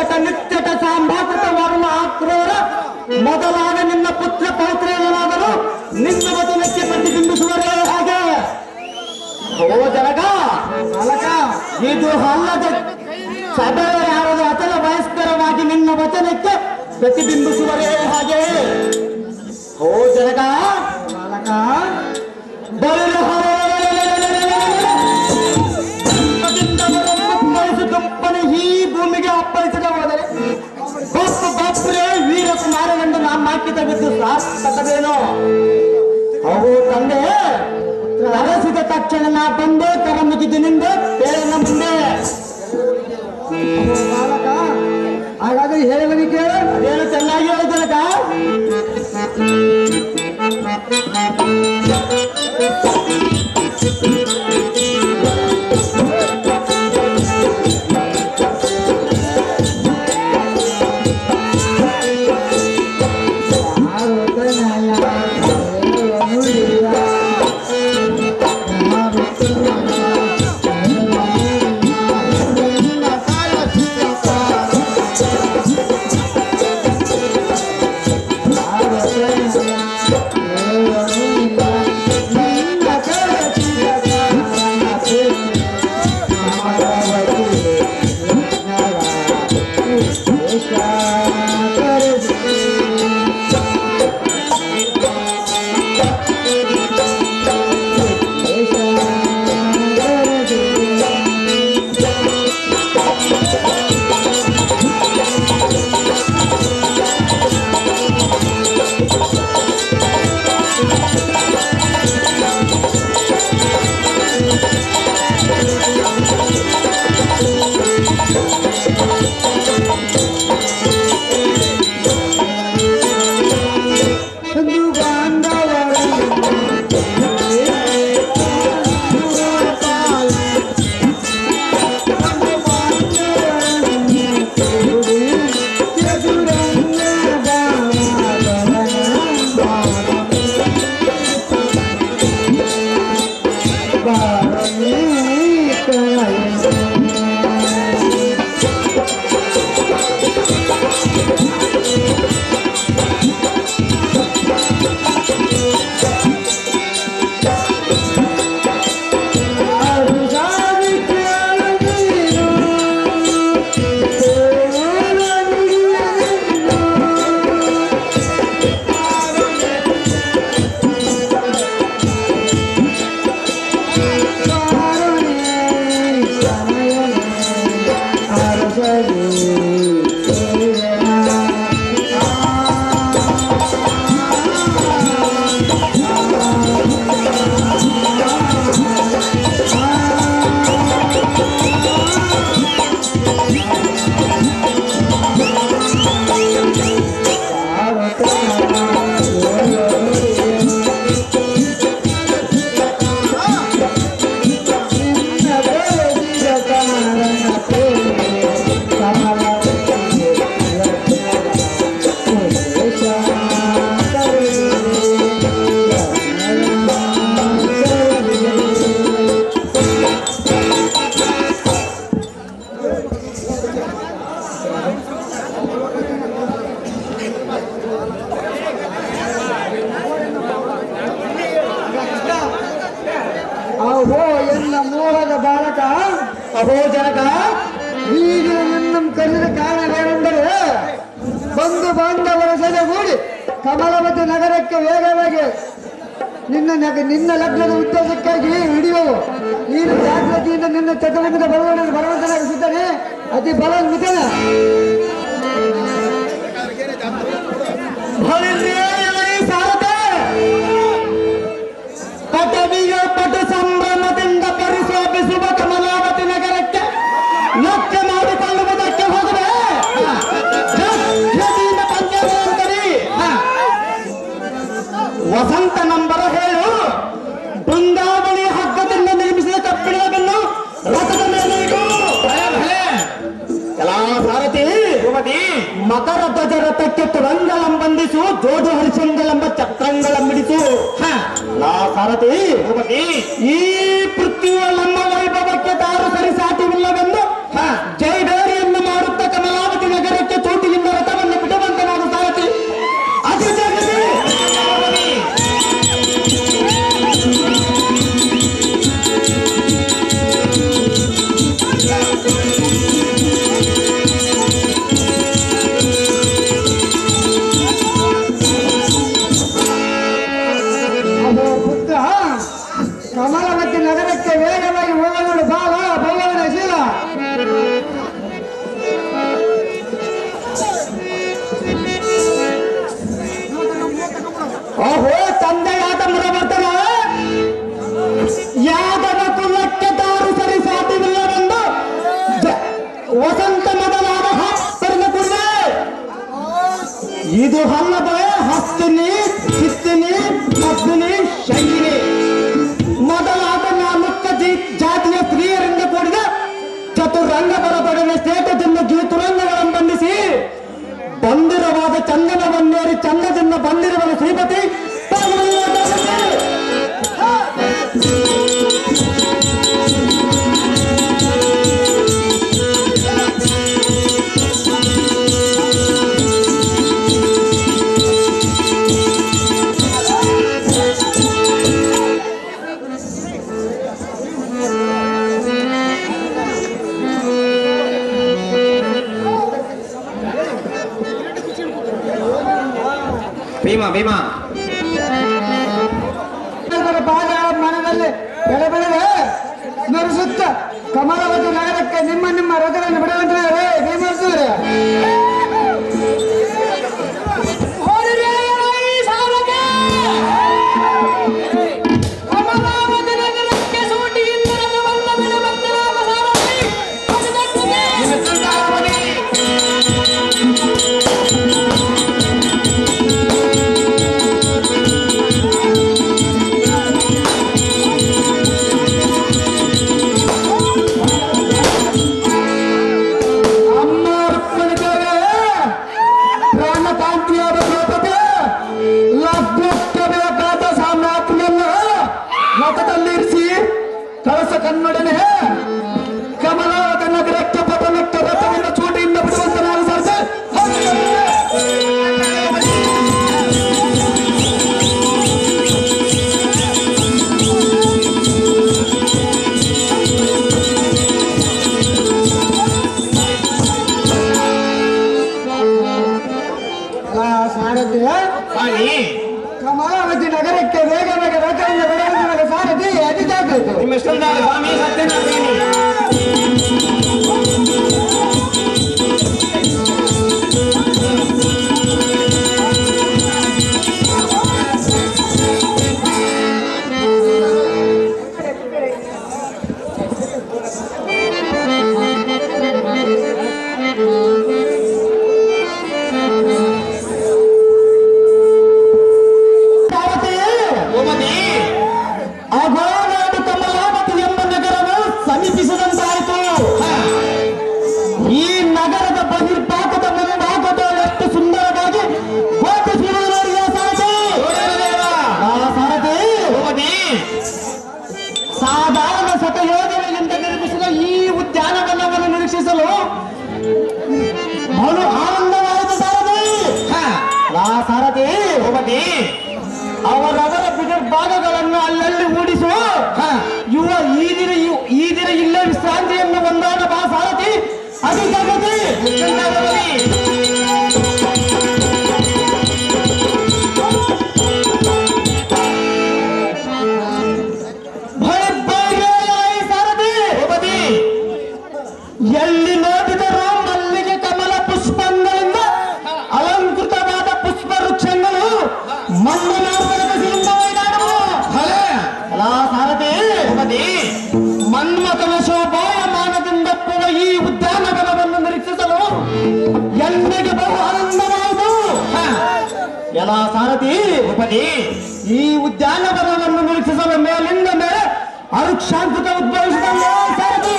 ನಿತ್ಯಟ ನಿತ್ಯಟ ಸಾಂಬಾಕೃತ ವರ್ಮ ಆಕ್ರೋರ ಮೊದಲಾದ ನಿನ್ನ ಪುತ್ರ ಪೌತ್ರೇಯನಾದರೂ ನಿನ್ನ ವಚನಕ್ಕೆ ಪ್ರತಿಬಿಂಬಿಸುವರೇ ಹಾಗೆ ಓ ಜನಕ ಬಾಲಕ ಇದು ಅಲ್ಲದ ಸದಾ ಯಾರದ ಅಚಲ ವಯಸ್ಕರವಾಗಿ ನಿನ್ನ ವಚನಕ್ಕೆ ಪ್ರತಿಬಿಂಬಿಸುವರೇ ಹಾಗೆ ಓ ಜನಕ ಬಾಲಕ ಬಯಲು ಕಂಪನಿ ಈ ಭೂಮಿಗೆ ಅಪ್ಪಳಿಸದ ಹೋದರೆ ಗೊತ್ತು ಗೊತ್ತರೆ ವೀರ ಕುಮಾರನೆಂದು ನಾ ಮಾಕಿ ತೆಗೆದು ಸಾರ್ಥಕವೇನೋ ಅವು ತಂದೆ ಅರಸಿದ ತಕ್ಷಣ ನಾ ಬಂದೆ ಕರ ಮುಗಿದಿನಿಂದ ಬೇರೆನ ಮುಂದೆ ಬಾಲಕ ಹಾಗಾದ್ರೆ ಹೇಳಬನಿ ಕೇಳು ಅದೇನು ಚೆನ್ನಾಗಿ ಹೇಳಿದನಕ ಒಂದು ಬಾಂಧವರ ಅಹೋ ಎನ್ನ ಮೋಹದ ಬಾಲಕ ಅಹೋ ಜನಕ ಈಗ ನನ್ನ ಕರೆದ ಕಾರಣವೇನೆಂದರೆ ಬಂಧು ಬಾಂಧವರ ಸೆಲೆಗೂಡಿ ಕಮಲವತಿ ನಗರಕ್ಕೆ ವೇಗವಾಗಿ ನಿನ್ನ ನಗ ನಿನ್ನ ಲಗ್ನದ ಉದ್ದೇಶಕ್ಕಾಗಿ ಹಿಡಿಯುವು ನೀನು ಜಾಗೃತಿಯಿಂದ ನಿನ್ನ ಚತುರಂಗದ ಬರವಣಿಗೆ ಬಲವಂತನಾಗಿಸಿದ್ದಾನೆ ಅತಿ ಬಲವಂತನ ಸಾರದೆ ಪಟವಿಯ ಪಟ ಸಂಭ್ರಮದಿಂದ ಪರಿಶೋಭಿಸುವ ಕಮಲಾವತಿ ನಗರಕ್ಕೆ ನಕ್ಕೆ ಮಾಡಿಕೊಳ್ಳುವುದಕ್ಕೆ ಹೋಗದೆ ಜಗ್ಗದಿಂದ ಪಂಚಮಾಂತರಿ ವಸಂತ ನಂಬರ ಹೇಳು ಬೃಂದಾವಳಿ ಹಗ್ಗದಿಂದ ನಿರ್ಮಿಸಿದ ಕಬ್ಬಿಣದ ಬೆನ್ನು ರಥದ ಮೇಲೆ ಇಡು. ಎಲ್ಲಾ ಸಾರಥಿ ಮಕರ ಧ್ವಜ ರಥಕ್ಕೆ ತುರಂಗಲಂ ಬಂಧಿಸು ಜೋಡು ಹರಿಶಂಗಲೆಂಬ ಚಕ್ರಂಗಲಂ ಬಿಡಿಸು ಲಾ ಸಾರಥಿ ಈ ಪೃಥ್ವಿಯ ನಮ್ಮ ವೈಭವಕ್ಕೆ ತಾರು ಸರಿ ಸಾಟಿವಿಲ್ಲವೆಂದು ಜೈಬೇರಿಯನ್ನು ಮಾಡುತ್ತ ಕಮಲಾವತಿ ನಗರ ಇದು ಅಲ್ಲದ ಹಸ್ತಿನಿ ಸಿಸ್ತಿನಿ ಪದ್ಮಿನಿ ಶಂಗಿನಿ ಮೊದಲಾದ ನಾಲ್ಕ ಜಿ- ಜಾತಿಯ ಸ್ತ್ರೀಯರಿಂದ ಕೂಡಿದ ಚತುರಂಗ ಬರಬಡಿನ ಸ್ಟೇಟದಿಂದ ಗೀತುರಂಗಗಳನ್ನು ಬಂಧಿಸಿ ಬಂದಿರವಾದ ಚಂದನ ಬಂದೇರಿ ಚಂದದಿಂದ ಬಂದಿರುವ ಶ್ರೀಪತಿ ಪಾಲ್ಗೊಳ್ಳುವುದಾಗಿದೆ. ಭೀಮಾ ಭೀಮಾ ಇದರ ಭಾಗ ಮನದಲ್ಲಿ ಬೆಳೆ ಬೆಳೆಗೆ ಸ್ಮರಿಸುತ್ತ ಕಮಲವತಿ ನಗರಕ್ಕೆ ನಿಮ್ಮ ನಿಮ್ಮ ರಥಗಳನ್ನು ಬಿಡುವಂತಾರೆ ಭೀಮರ್ಸಿದ್ರೆ ಅಮ್ಮ ರುಕ್ಮಿಣಿಗೆ ಪ್ರಾಣ ಕಾಂತಿಯಾದ ದ್ರೌಪದಿ ಲಗ್ನಕ್ಕೆ ಬೇಕಾದ ಸಾಮ್ರಾಜ್ಞಿಯನ್ನ ರಥದಲ್ಲಿರಿಸಿ ಕಳಸ ಕನ್ನಡನೆ ಕಮಲಾವತ ನಗರಕ್ಕೆ ಪತನಕ್ಕೆ ರಥವನ್ನು ಚೂಟಿಯಿಂದ ಬಿಡುವಂತನಾಗಿ ಸರ್ತೆ ಸಾರಥಿ ಸ್ವಾಮಿ ಕಮಲಾವತಿ ನಗರಕ್ಕೆ ಬೇಗ ಬೇಗ ರಥದಿಂದ ಬಿಡುವಂತನಾಗಿ ಸಾರಥಿ ಅದಿದ್ದಾಗಬೇಕು ನಿಮ್ಮ ಇಷ್ಟೊಂದಾದ ಸ್ವಾಮಿ ಸತ್ಯನಾರಾಯಣಿ ಪಾರ್ವತಿ, ಗೋಮತಿ ಅಘೋನಾಡು ಕಮಲಾವತಿ ಎಂಬ ನಗರವು ಸಮೀಪಿಸಿದಂತಾಯಿತು ಈ ನಗರದ ಬಹಿರ್ಭಾಗದ ಮುಂಭಾಗದ ಎಷ್ಟು ಸುಂದರವಾಗಿ ಗೋಪಿಸಿರುವುದು ಸಾರಥಿ ಆ ಸಾರಥಿ ಗೋಮತಿ ಸಾಧಾರಣ ಶತಯೋಜನೆಯಿಂದ ನಿರ್ಮಿಸಿದ ಈ ಉದ್ಯಾನವನವನ್ನು ನಿರೀಕ್ಷಿಸಲು ಬಲು ಆನಂದವಾಯಿತು ಸಾರಥಿ ಆ ಸಾರಥಿ ಗೋಮತಿ ಅವರವರ ಬಿಡಿರ್ಭಾಗಗಳನ್ನು ಅಲ್ಲಲ್ಲಿ ಮೂಡಿಸು ಯುವ ಈ ದಿನ ಇವ್- ಈ ದಿನ ಇಲ್ಲೇ ವಿಶ್ರಾಂತಿಯನ್ನು ಒಂದಾದ ಬಾ ಸಾರಥಿ ಅಧಿಕಾರತಿ ಸಾರಥಿ ಗೋಮತಿ ಎಲ್ಲಿ ನೋಡಿದರೂ ಮಲ್ಲಿಗೆ ಕಮಲ ಪುಷ್ಪಗಳಿಂದ ಅಲಂಕೃತವಾದ ಪುಷ್ಪ ವೃಕ್ಷಗಳು ಮಣ್ಣಿನ ಮೂಲಕದಿಂದ ಒಯ್ದಾಡುವು. ಹಲೇ ಅಲಾ ಸಾರಥಿ ಗೋಮತಿ ಮನ್ಮಥನ ಶೋಭಾಯಮಾನದಿಂದ ಪುವ ಈ ಉದ್ಯಾನವನವನ್ನು ನಿರೀಕ್ಷಿಸಲು ಎಲ್ಲಿಗೆ ಬಹು ಆನಂದವಾಯಿತು ಎಲ್ಲ ಸಾರಥಿ ಗೋಮತಿ ಈ ಉದ್ಯಾನವನವನ್ನು ನಿರೀಕ್ಷಿಸಲು ಮೇಲಿಂದ ಮೇಲೆ ಅರುಕ್ಷಾಂತಕ ಉದ್ಭವಿಸಿದ ಸಾರಥಿ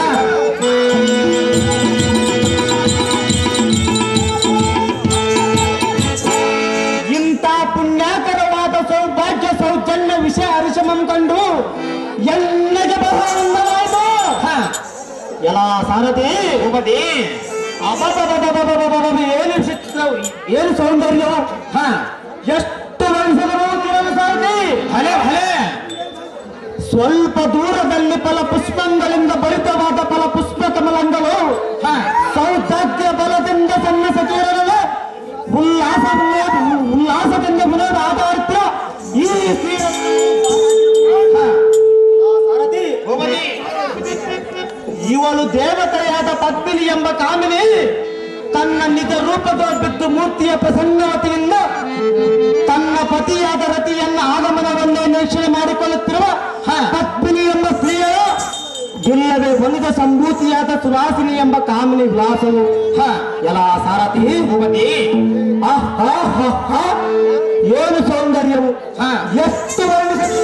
ಇಂಥ ಪುಣ್ಯಾಕರವಾದ ಸೌಭಾಗ್ಯ ಸೌಜನ್ಯ ವಿಷಯ ಹರಿಶಮಂ ಕಂಡು ಎಲ್ಲಿಗೆ ಬಹು ಆನಂದವಾಯಿತು ಎಲ್ಲ ಸಾರಥಿ ಗೋಮತಿ ಅಬಬಬಬಬಬಬಬ, ಏನು ಚಿತ್ರ ಏನು ಸೌಂದರ್ಯ ಹ, ಎಷ್ಟು ಮನಸ್ಸರು ಸಾರಥಿ ಹಲೇ ಹಲೇ ಸ್ವಲ್ಪ ದೂರದಲ್ಲಿ ಫಲ ಪುಷ್ಪಗಳಿಂದ ಭರಿತವಾದ ಫಲ ಪುಷ್ಪ ಕಮಲಂಗಳು ಹ, ಸೌಭಾಗ್ಯ ಬಲದಿಂದ ಸಣ್ಣ ಸಚಿವರಲ್ಲ ಉಲ್ಲಾಸ ಉಲ್ಲಾಸದಿಂದ ಮುನದ ಆಧಾರಿತ ಈ ಶ್ರೀ ಹ, ಸಾರಥಿ ಗೋಮತಿ ಇವಳು ದೇವತೆಯಾದ ಪದ್ಮಿನಿ ಎಂಬ ಕಾಮಿನಿ ತನ್ನ ನಿಜ ರೂಪದ ಬಿದ್ದು ಮೂರ್ತಿಯ ಪ್ರಸನ್ನವತಿಯಿಂದ ತನ್ನ ಪತಿಯಾದ ರತಿಯನ್ನ ಆಗಮನವನ್ನು ನಿರೀಕ್ಷಣೆ ಮಾಡಿಕೊಳ್ಳುತ್ತಿರುವ ಪದ್ಮಿನಿ ಎಂಬ ಸ್ತ್ರೀಯರು ಇಲ್ಲವೇ ವನಿಜ ಸಂಭೂತಿಯಾದ ಸುವಾಸಿನಿ ಎಂಬ ಕಾಮಿನಿ ವಿಲಾಸವು ಹ ಎಲ್ಲ ಸಾರಥಿ ಭೂಪತಿ ಆಹ್, ಆಹ್, ಆಹ್, ಆಹ್. ಏನು ಸೌಂದರ್ಯವು ಹ. ಎಷ್ಟು ವರ್ಣಿಸಲು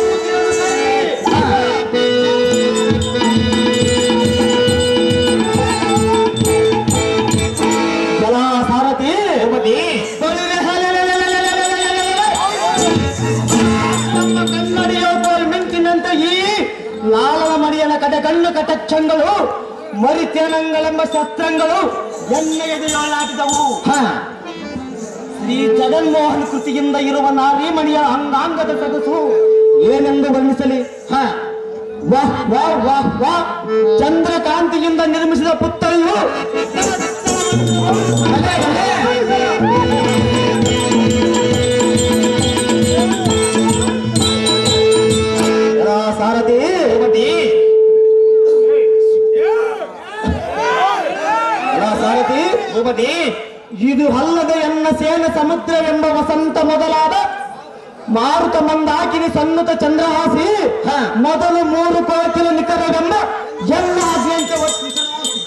ಜಲ ಸಾರಥಿ ಭೂಪತಿ ನಮ್ಮ ಕನ್ನಡಿಯ ಮಿಂಚಿನಂತೆ ಈ ಲಾಲನ ಮಡಿಯನ ಕಡೆ ಕಣ್ಣು ಕಟಕ್ಷಂಗಳು ಮರಿತೇನಂಗಳೆಂಬ ಶಸ್ತ್ರಂಗಳು ಎನ್ನ ಎದೆಯೊಳಾಟಿದವು ಹ ಶ್ರೀ ಜಗನ್ಮೋಹನ್ ಕೃತಿಯಿಂದ ಇರುವ ನಾರೀಮಣಿಯ ಅಂಗಾಂಗದ ಸೊಗಸು ಏನೆಂದು ವರ್ಣಿಸಲಿ ಹ ವಾಹ್ ವಾಹ್ ವಾಹ್ ವಾಹ್ ಚಂದ್ರಕಾಂತಿಯಿಂದ ನಿರ್ಮಿಸಿದ ಪುತ್ಥಳಿಯು ಆ, ಸಾರಥಿ ಭೂಪತಿ ಆ, ಸಾರಥಿ ಭೂಪತಿ ಇದು ಅಲ್ಲದೆ ಎನ್ನ ಸೇನ ಸಮುದ್ರವೆಂಬ ವಸಂತ ಮೊದಲಾದ ಮಾರುತ ಮಂದಾಕಿನಿ ಸನ್ನುತ ಚಂದ್ರಹಾಸಿ ಹ. ಮೊದಲು ಮೂರು ಕೋಕಿಲ ನಿಖರವೆಂಬ ಎಲ್ಲ ಆದ್ಯಂತ ವರ್ತಿಸಲು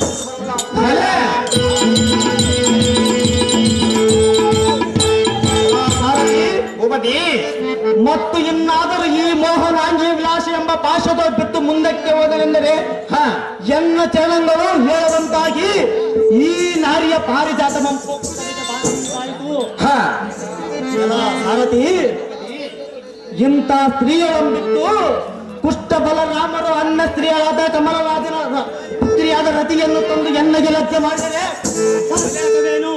ಆ, ಸಾರಥಿ, ಭೂಪತಿ ಮತ್ತು ಇನ್ನಾದರೂ ಈ ಮೋಹನಾಂಗಿ ವಿಲಾಸ ಎಂಬ ಪಾಶದ ಬಿಟ್ಟು ಮುಂದಕ್ಕೆ ಹೋದರೆಂದರೆ ಹ ಎನ್ನ ಚರಣಗಳು ಹೇಳುವಂತಾಗಿ ಈ ನಾರಿಯ ಪಾರಿಜಾತ ಮಂಪು ಹ ಎಲ್ಲ ಸಾರಥಿ ಇಂಥ ಸ್ತ್ರೀಗಳನ್ನು ಬಿಟ್ಟು ಪುಷ್ಟ ಬಲರಾಮರು ಅನ್ನ ಸ್ತ್ರೀಯಾದ ಕಮಲವಾದಿನ ಪುತ್ರಿಯಾದ ರತಿಯನ್ನು ತಂದು ಎನ್ನಗೆ ಲಜ್ಜೆ ಮಾಡಿದರೆ ಸಾಧ್ಯವಾಗಬೇನು?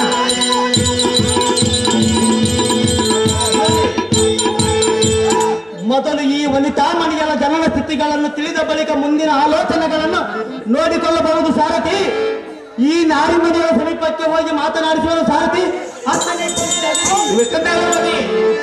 ಮೊದಲು ಈ ವನಿತಾಮಣಿಗಳ ಜನನ ಸ್ಥಿತಿಗಳನ್ನು ತಿಳಿದ ಬಳಿಕ ಮುಂದಿನ ಆಲೋಚನೆಗಳನ್ನು ನೋಡಿಕೊಳ್ಳಬಹುದು ಸಾರಥಿ ಈ ನಾರಿಮಣಿಯ ಸಮೀಪಕ್ಕೆ ಹೋಗಿ ಮಾತನಾಡಿಸುವ ಸಾರಥಿ ಅರ್ಥನೇ ಇಷ್ಟೊತ್ತೇ ಭೂಪತಿ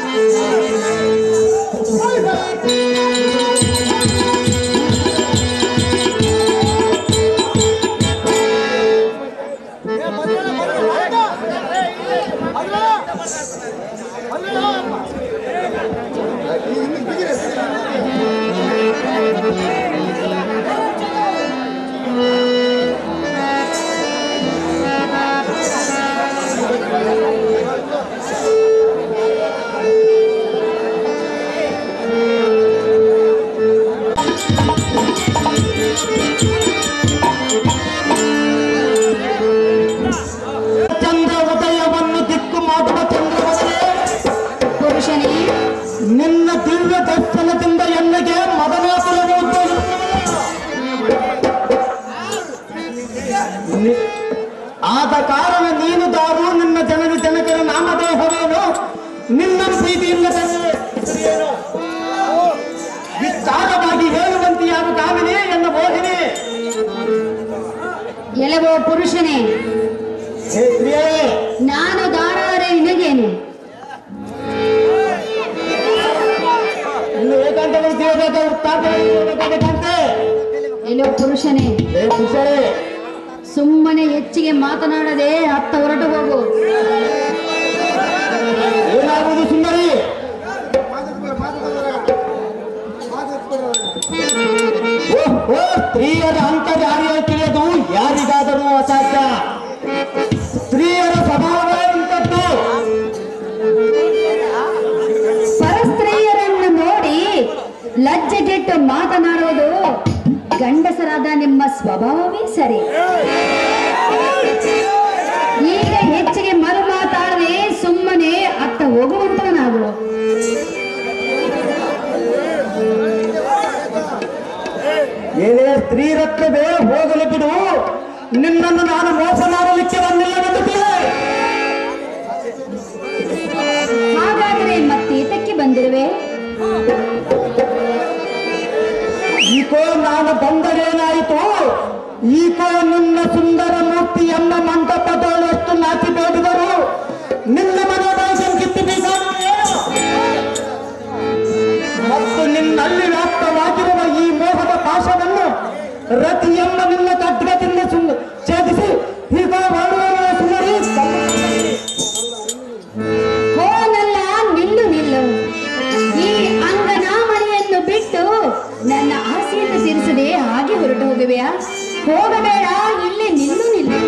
ಚಂದ್ರ ಉದಯವನ್ನು ದಿಕ್ಕು ಮಾಡುವ ಚಂದ್ರವನೇ ಪುರುಷನೇ ನಿನ್ನ ದಿವ್ಯ ದರ್ಶನದಿಂದ ಎನ್ನಗೆ ಮದನಾಪುರವು ಆದ ಕಾರಣ ನೀನು ದಾರು ನಿನ್ನ ಜನನಿ ಜನಕರ ನಾಮದೇಹವೇನು ನಿನ್ನ ಪ್ರೀತಿಯಿಂದ ತಂದೆ ಹೆಸರೇನು? ವಿಸ್ತಾರವಾಗಿ ಹೇಳುವಂತೆ ಯಾರು ಕಾಮಿನಿ ಎನ್ನ ಮೋಹಿನಿ ಎಲವೋ ಪುರುಷನೇ ಹೇ ಪ್ರಿಯೇ ನಾನು ದಾರಾರೆ ನಿನಗೇನು ಇನ್ನು ಏಕಾಂತಗಳು ತಿಳಿಯಬೇಕು ಉತ್ತಾಂತಗಳಂತೆ ಎಲ್ಲೋ ಪುರುಷನೇ ಹೇ ಕುಶಲೇ ಸುಮ್ಮನೆ ಹೆಚ್ಚಿಗೆ ಮಾತನಾಡದೆ ಅತ್ತ ಹೊರಟು ಹೋಗು ಏನಾಗುವುದು ಸುಂದರಿ ಓಹ್, ಓಹ್, ಸ್ತ್ರೀಯರ ಅಂತರ್ಯಾರಿಯ ತಿಳಿಯದು ಯಾರಿಗಾದರೂ ಅಸಾಧ್ಯ ಸ್ತ್ರೀಯರ ಸ್ವಭಾವವೇ ಇಂಥದ್ದು ಪರಸ್ತ್ರೀಯರನ್ನು ನೋಡಿ ಲಜ್ಜೆಗೆಟ್ಟು ಮಾತನಾಡುವುದು ಗಂಡಸರಾದ ನಿಮ್ಮ ಸ್ವಭಾವವೇ ಸರಿ ಈಗ ಹೆಚ್ಚಿಗೆ ಮರು ಮಾತಾಡದೆ ಸುಮ್ಮನೆ ಅತ್ತ ಹೋಗುವಂತವನಾಗು ಏನೇ ಸ್ತ್ರೀ ರತ್ನವೇ ಹೋಗಲು ಬಿಡು ನಿನ್ನನ್ನು ನಾನು ಮೋಸ ಮಾಡಲಿಕ್ಕೆ ಬಂದಿಲ್ಲವೆಂದು ತಿಳಿ. ಹಾಗಾದರೆ ಮತ್ತೆ ಏತಕ್ಕೆ ಬಂದಿರುವೆ ಈಕೋ ನಾನು ಬಂದರೇನಾಯಿತು ಈಕೋ ನಿನ್ನ ಸುಂದರ ಮೂರ್ತಿ ಎಂಬ ಮಂಟಪದಷ್ಟು ನಾಚಿ ಬೇಡಿದರು ನಿನ್ನ ಮನೋಭಾಷೆ ಕಿತ್ತು ಬೀಸಾಡುವೆಯೇನು? ಮತ್ತು ನಿನ್ನಲ್ಲಿ ವ್ಯಾಪ್ತವಾಗಿರುವ ಈ ಮೋಹದ ಪಾಶವನ್ನು ರತಿ ಎಂಬ ನಿನ್ನ ಖಡ್ಗದಿಂದ ಸುಂದ ಛೇದಿಸಿ ಈಗ ಮಾಡುವ ಸುಂದರಿ ಹೋನಲ್ಲ ನಿಲ್ಲು ನಿಲ್ಲು ಈ ಅಂಗನಾಮಣಿಯನ್ನು ಬಿಟ್ಟು ನನ್ನ ಆಸೆಯನ್ನು ತೀರಿಸದೆ ಹಾಗೆ ಹೊರಟು ಹೋಗುವೆಯಾ ಹೋಗಬೇಡ ಇಲ್ಲಿ ನಿಲ್ಲು ನಿಲ್ಲು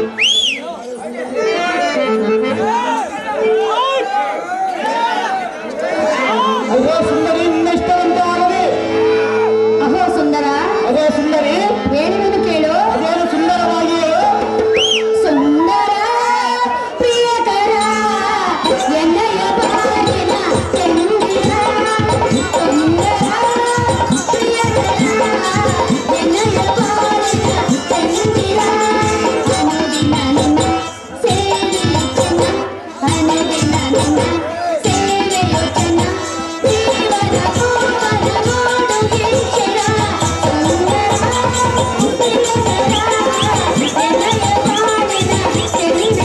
ಅಯ್ಯೋ ಸುಂದರಿ ನಿನ್ನ ಇಷ್ಟವಂತ ಆಗಲಿ ಅಹೋ ಸುಂದರ ಅದೇ ಸುಂದರಿ ಹೇಳುವೆನು ಕೇಳು ಅದೇನು ಸುಂದರವಾಗಿ ಸುಂದರ ಪ್ರಿಯಕರ ಎನ್ನಯ ಬಾಗಿನ ಚಂದಿರ ಸುಂದರ ಪ್ರಿಯಕರ ಎನ್ನಯ ಬಾಗಿನ ಚಂದಿರ ಅನುದಿನ ನಿನ್ನ ಸೇವೆಯು ಚೆನ್ನ ಅನುದಿನ ನಿನ್ನ ಸೇವೆಯು ಚೆನ್ನ ಜೀವನ ಪೂವನ ನೋಡುಗೆ ಕ್ಷಣ ಸುಂದರ ಪ್ರಿಯಕರ ಎನ್ನಯ ಬಾಗಿನ ಚಂದಿರ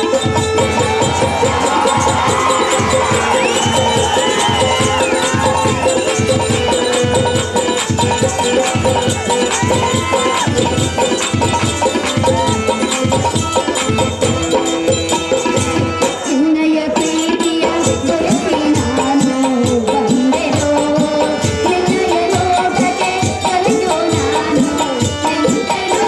ನಿನ್ನಯ ಪ್ರೀತಿಯ ಬಯಸಿ ನಾನು ಬಂದೆನೋ ನಿನ್ನಯ ಲೋಕಕ್ಕೆ ಕಲಿಯೋ ನಾನು ನಿಂತೆನೋ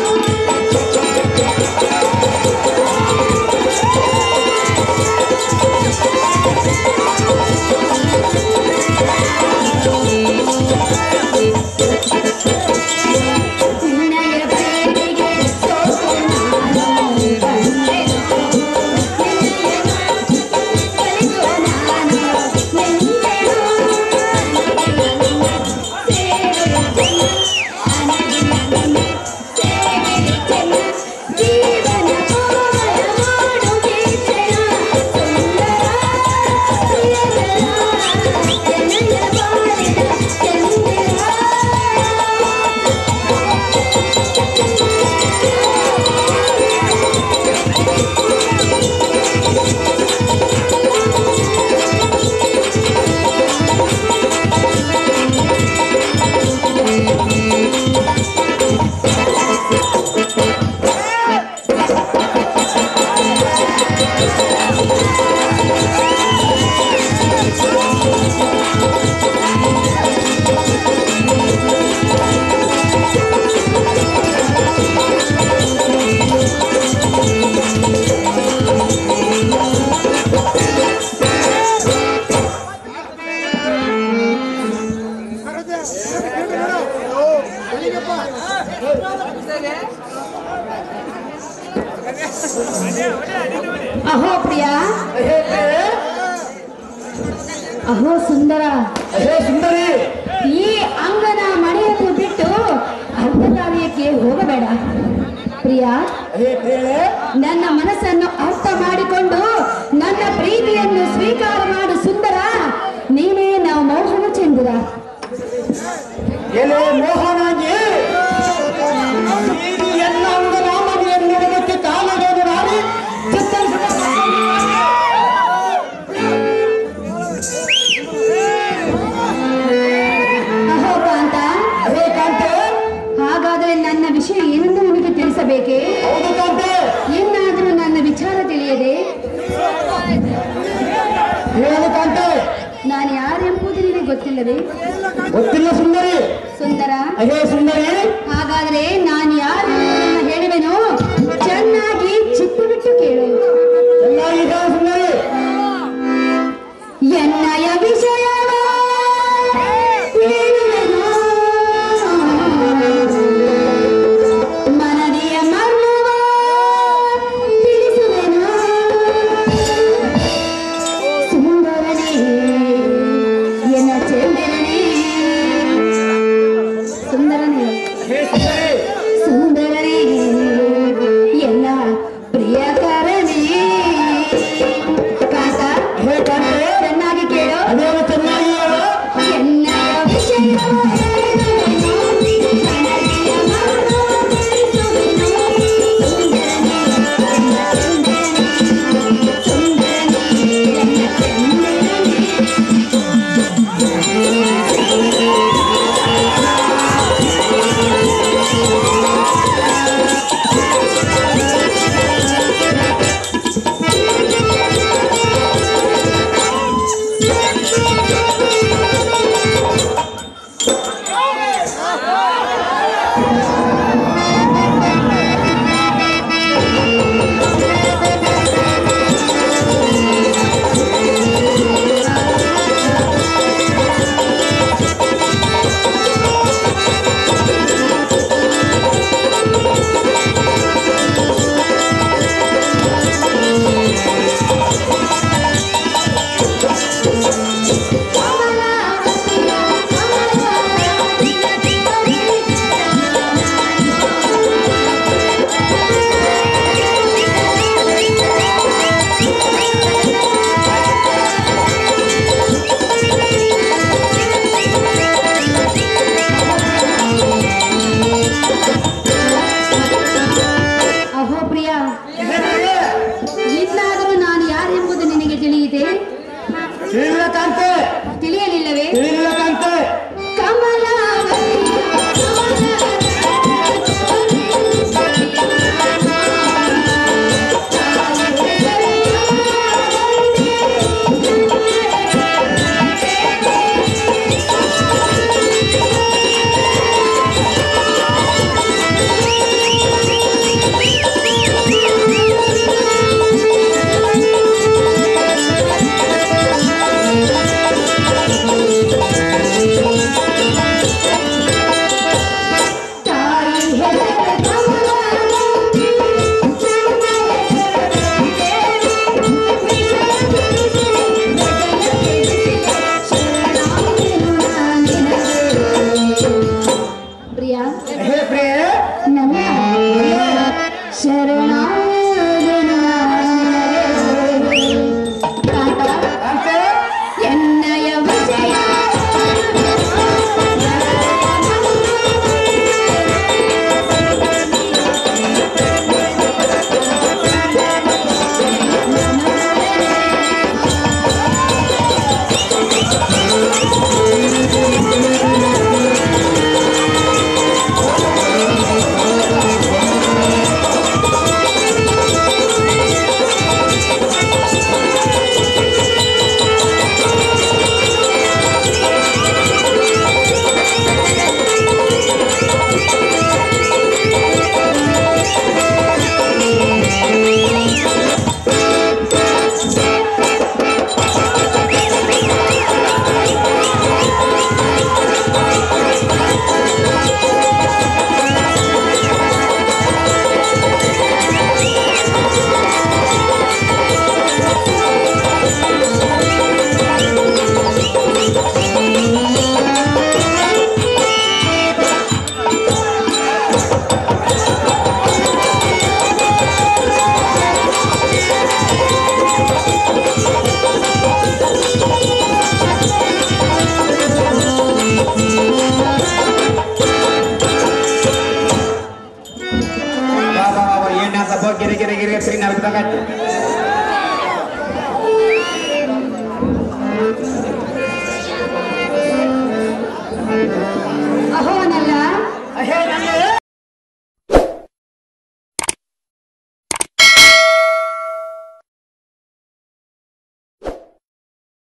ನಿನ್ನಯ ಪ್ರೀತಿಗೆ ಸೋತು ನಾನು ಬಂದೆನೋ ನಿನ್ನಯ ಕಲಿಯೋ ನಾನು ನಿಂತೆನೋ ಸೇವೆಯ ಚೆನ್ನ ಅನದಿನ ನಿನ್ನ ಸೇವೆಯ ಚೆನ್ನ ಜೀವನ ಪೂವನ ಮಾಡುಗೆ ಕ್ಷಣ ಸುಂದರ ಪ್ರಿಯಕರ ಎನ್ನಯ ಬಾಳಿನ ಚಂದಿರ ಅಹೋ ಪ್ರಿಯ ಅಹೋ ಸುಂದರ ಅದೇ ಸುಂದರಿ ಈ ಅಂಗನ ಮನೆಯನ್ನು ಬಿಟ್ಟು ಅರ್ಧಕಾರ್ಯಕ್ಕೆ ಹೋಗಬೇಡ ಪ್ರಿಯ ಅದೇ ಪ್ರಿಯಳೆ ನನ್ನ ಮನಸ್ಸನ್ನು ಅರ್ಥ ಮಾಡಿಕೊಂಡು ನನ್ನ ಪ್ರೀತಿಯನ್ನು ಸ್ವೀಕಾರ ಮಾಡು ಸುಂದರ ನೀನೇ ನಾವು ಮೋಹನ ಚಂದಿರ ಎಲೆ ಮೋಹನಾಗಿ ನೀನು ಎಲ್ಲ ಅಂಗ ನಾಮಗಳನ್ನು ನೋಡೋದಕ್ಕೆ ಕಾಲವೇನು ನಾಡಿ ಅಹೋ ಕಾಂತ ಅದೇ ಕಾಂತೆ ಹಾಗಾದರೆ ನನ್ನ ವಿಷಯ ಏನೆಂದು ನಿಮಗೆ ತಿಳಿಸಬೇಕೇ ಹೌದು ಕಾಂತೆ ಇನ್ನಾದರೂ ನನ್ನ ವಿಚಾರ ತಿಳಿಯದೆ ಹೇಳು ಕಾಂತೆ ನಾನು ಯಾರೆಂಬುದು ನಿನಗೆ ಗೊತ್ತಿಲ್ಲವೇ ಗೊತ್ತಿಲ್ಲ ಸುಂದರಿ ಸುಂದರ ಅದೇ ಸುಂದರಿ ಹಾಗಾದ್ರೆ ನಾನು ಯಾರು ಎಂಬುದನ್ನು ಹೇಳುವೆನೋ ಚೆನ್ನಾಗಿ ಚಿತ್ತು ಬಿಟ್ಟು ಕೇಳು ಚೆನ್ನಾಗಿ ಹೇಳು ಸುಂದರಿ ಎನ್ನಯ ವಿಷಯವ ಹೇಳುವೆನೋ ಮನದಿಯ ಮರ್ಮವ ತಿಳಿಸುವೆನೋ ಸುಂದರನೇ ಎನ್ನ ಚಂದಿರನೇ ಸುಂದರನೇ ಹೇ ಸುಂದರಿ ಸುಂದರನೇ ಎಲ್ಲ ಪ್ರಿಯಕರನೇ ಕಾಕ ಹೇ ಕಾಂತೆ ಚೆನ್ನಾಗಿ ಕೇಳು ಅದೇನು ಚೆನ್ನಾಗಿ ಇಲ್ಲ ಕಾಂತೆ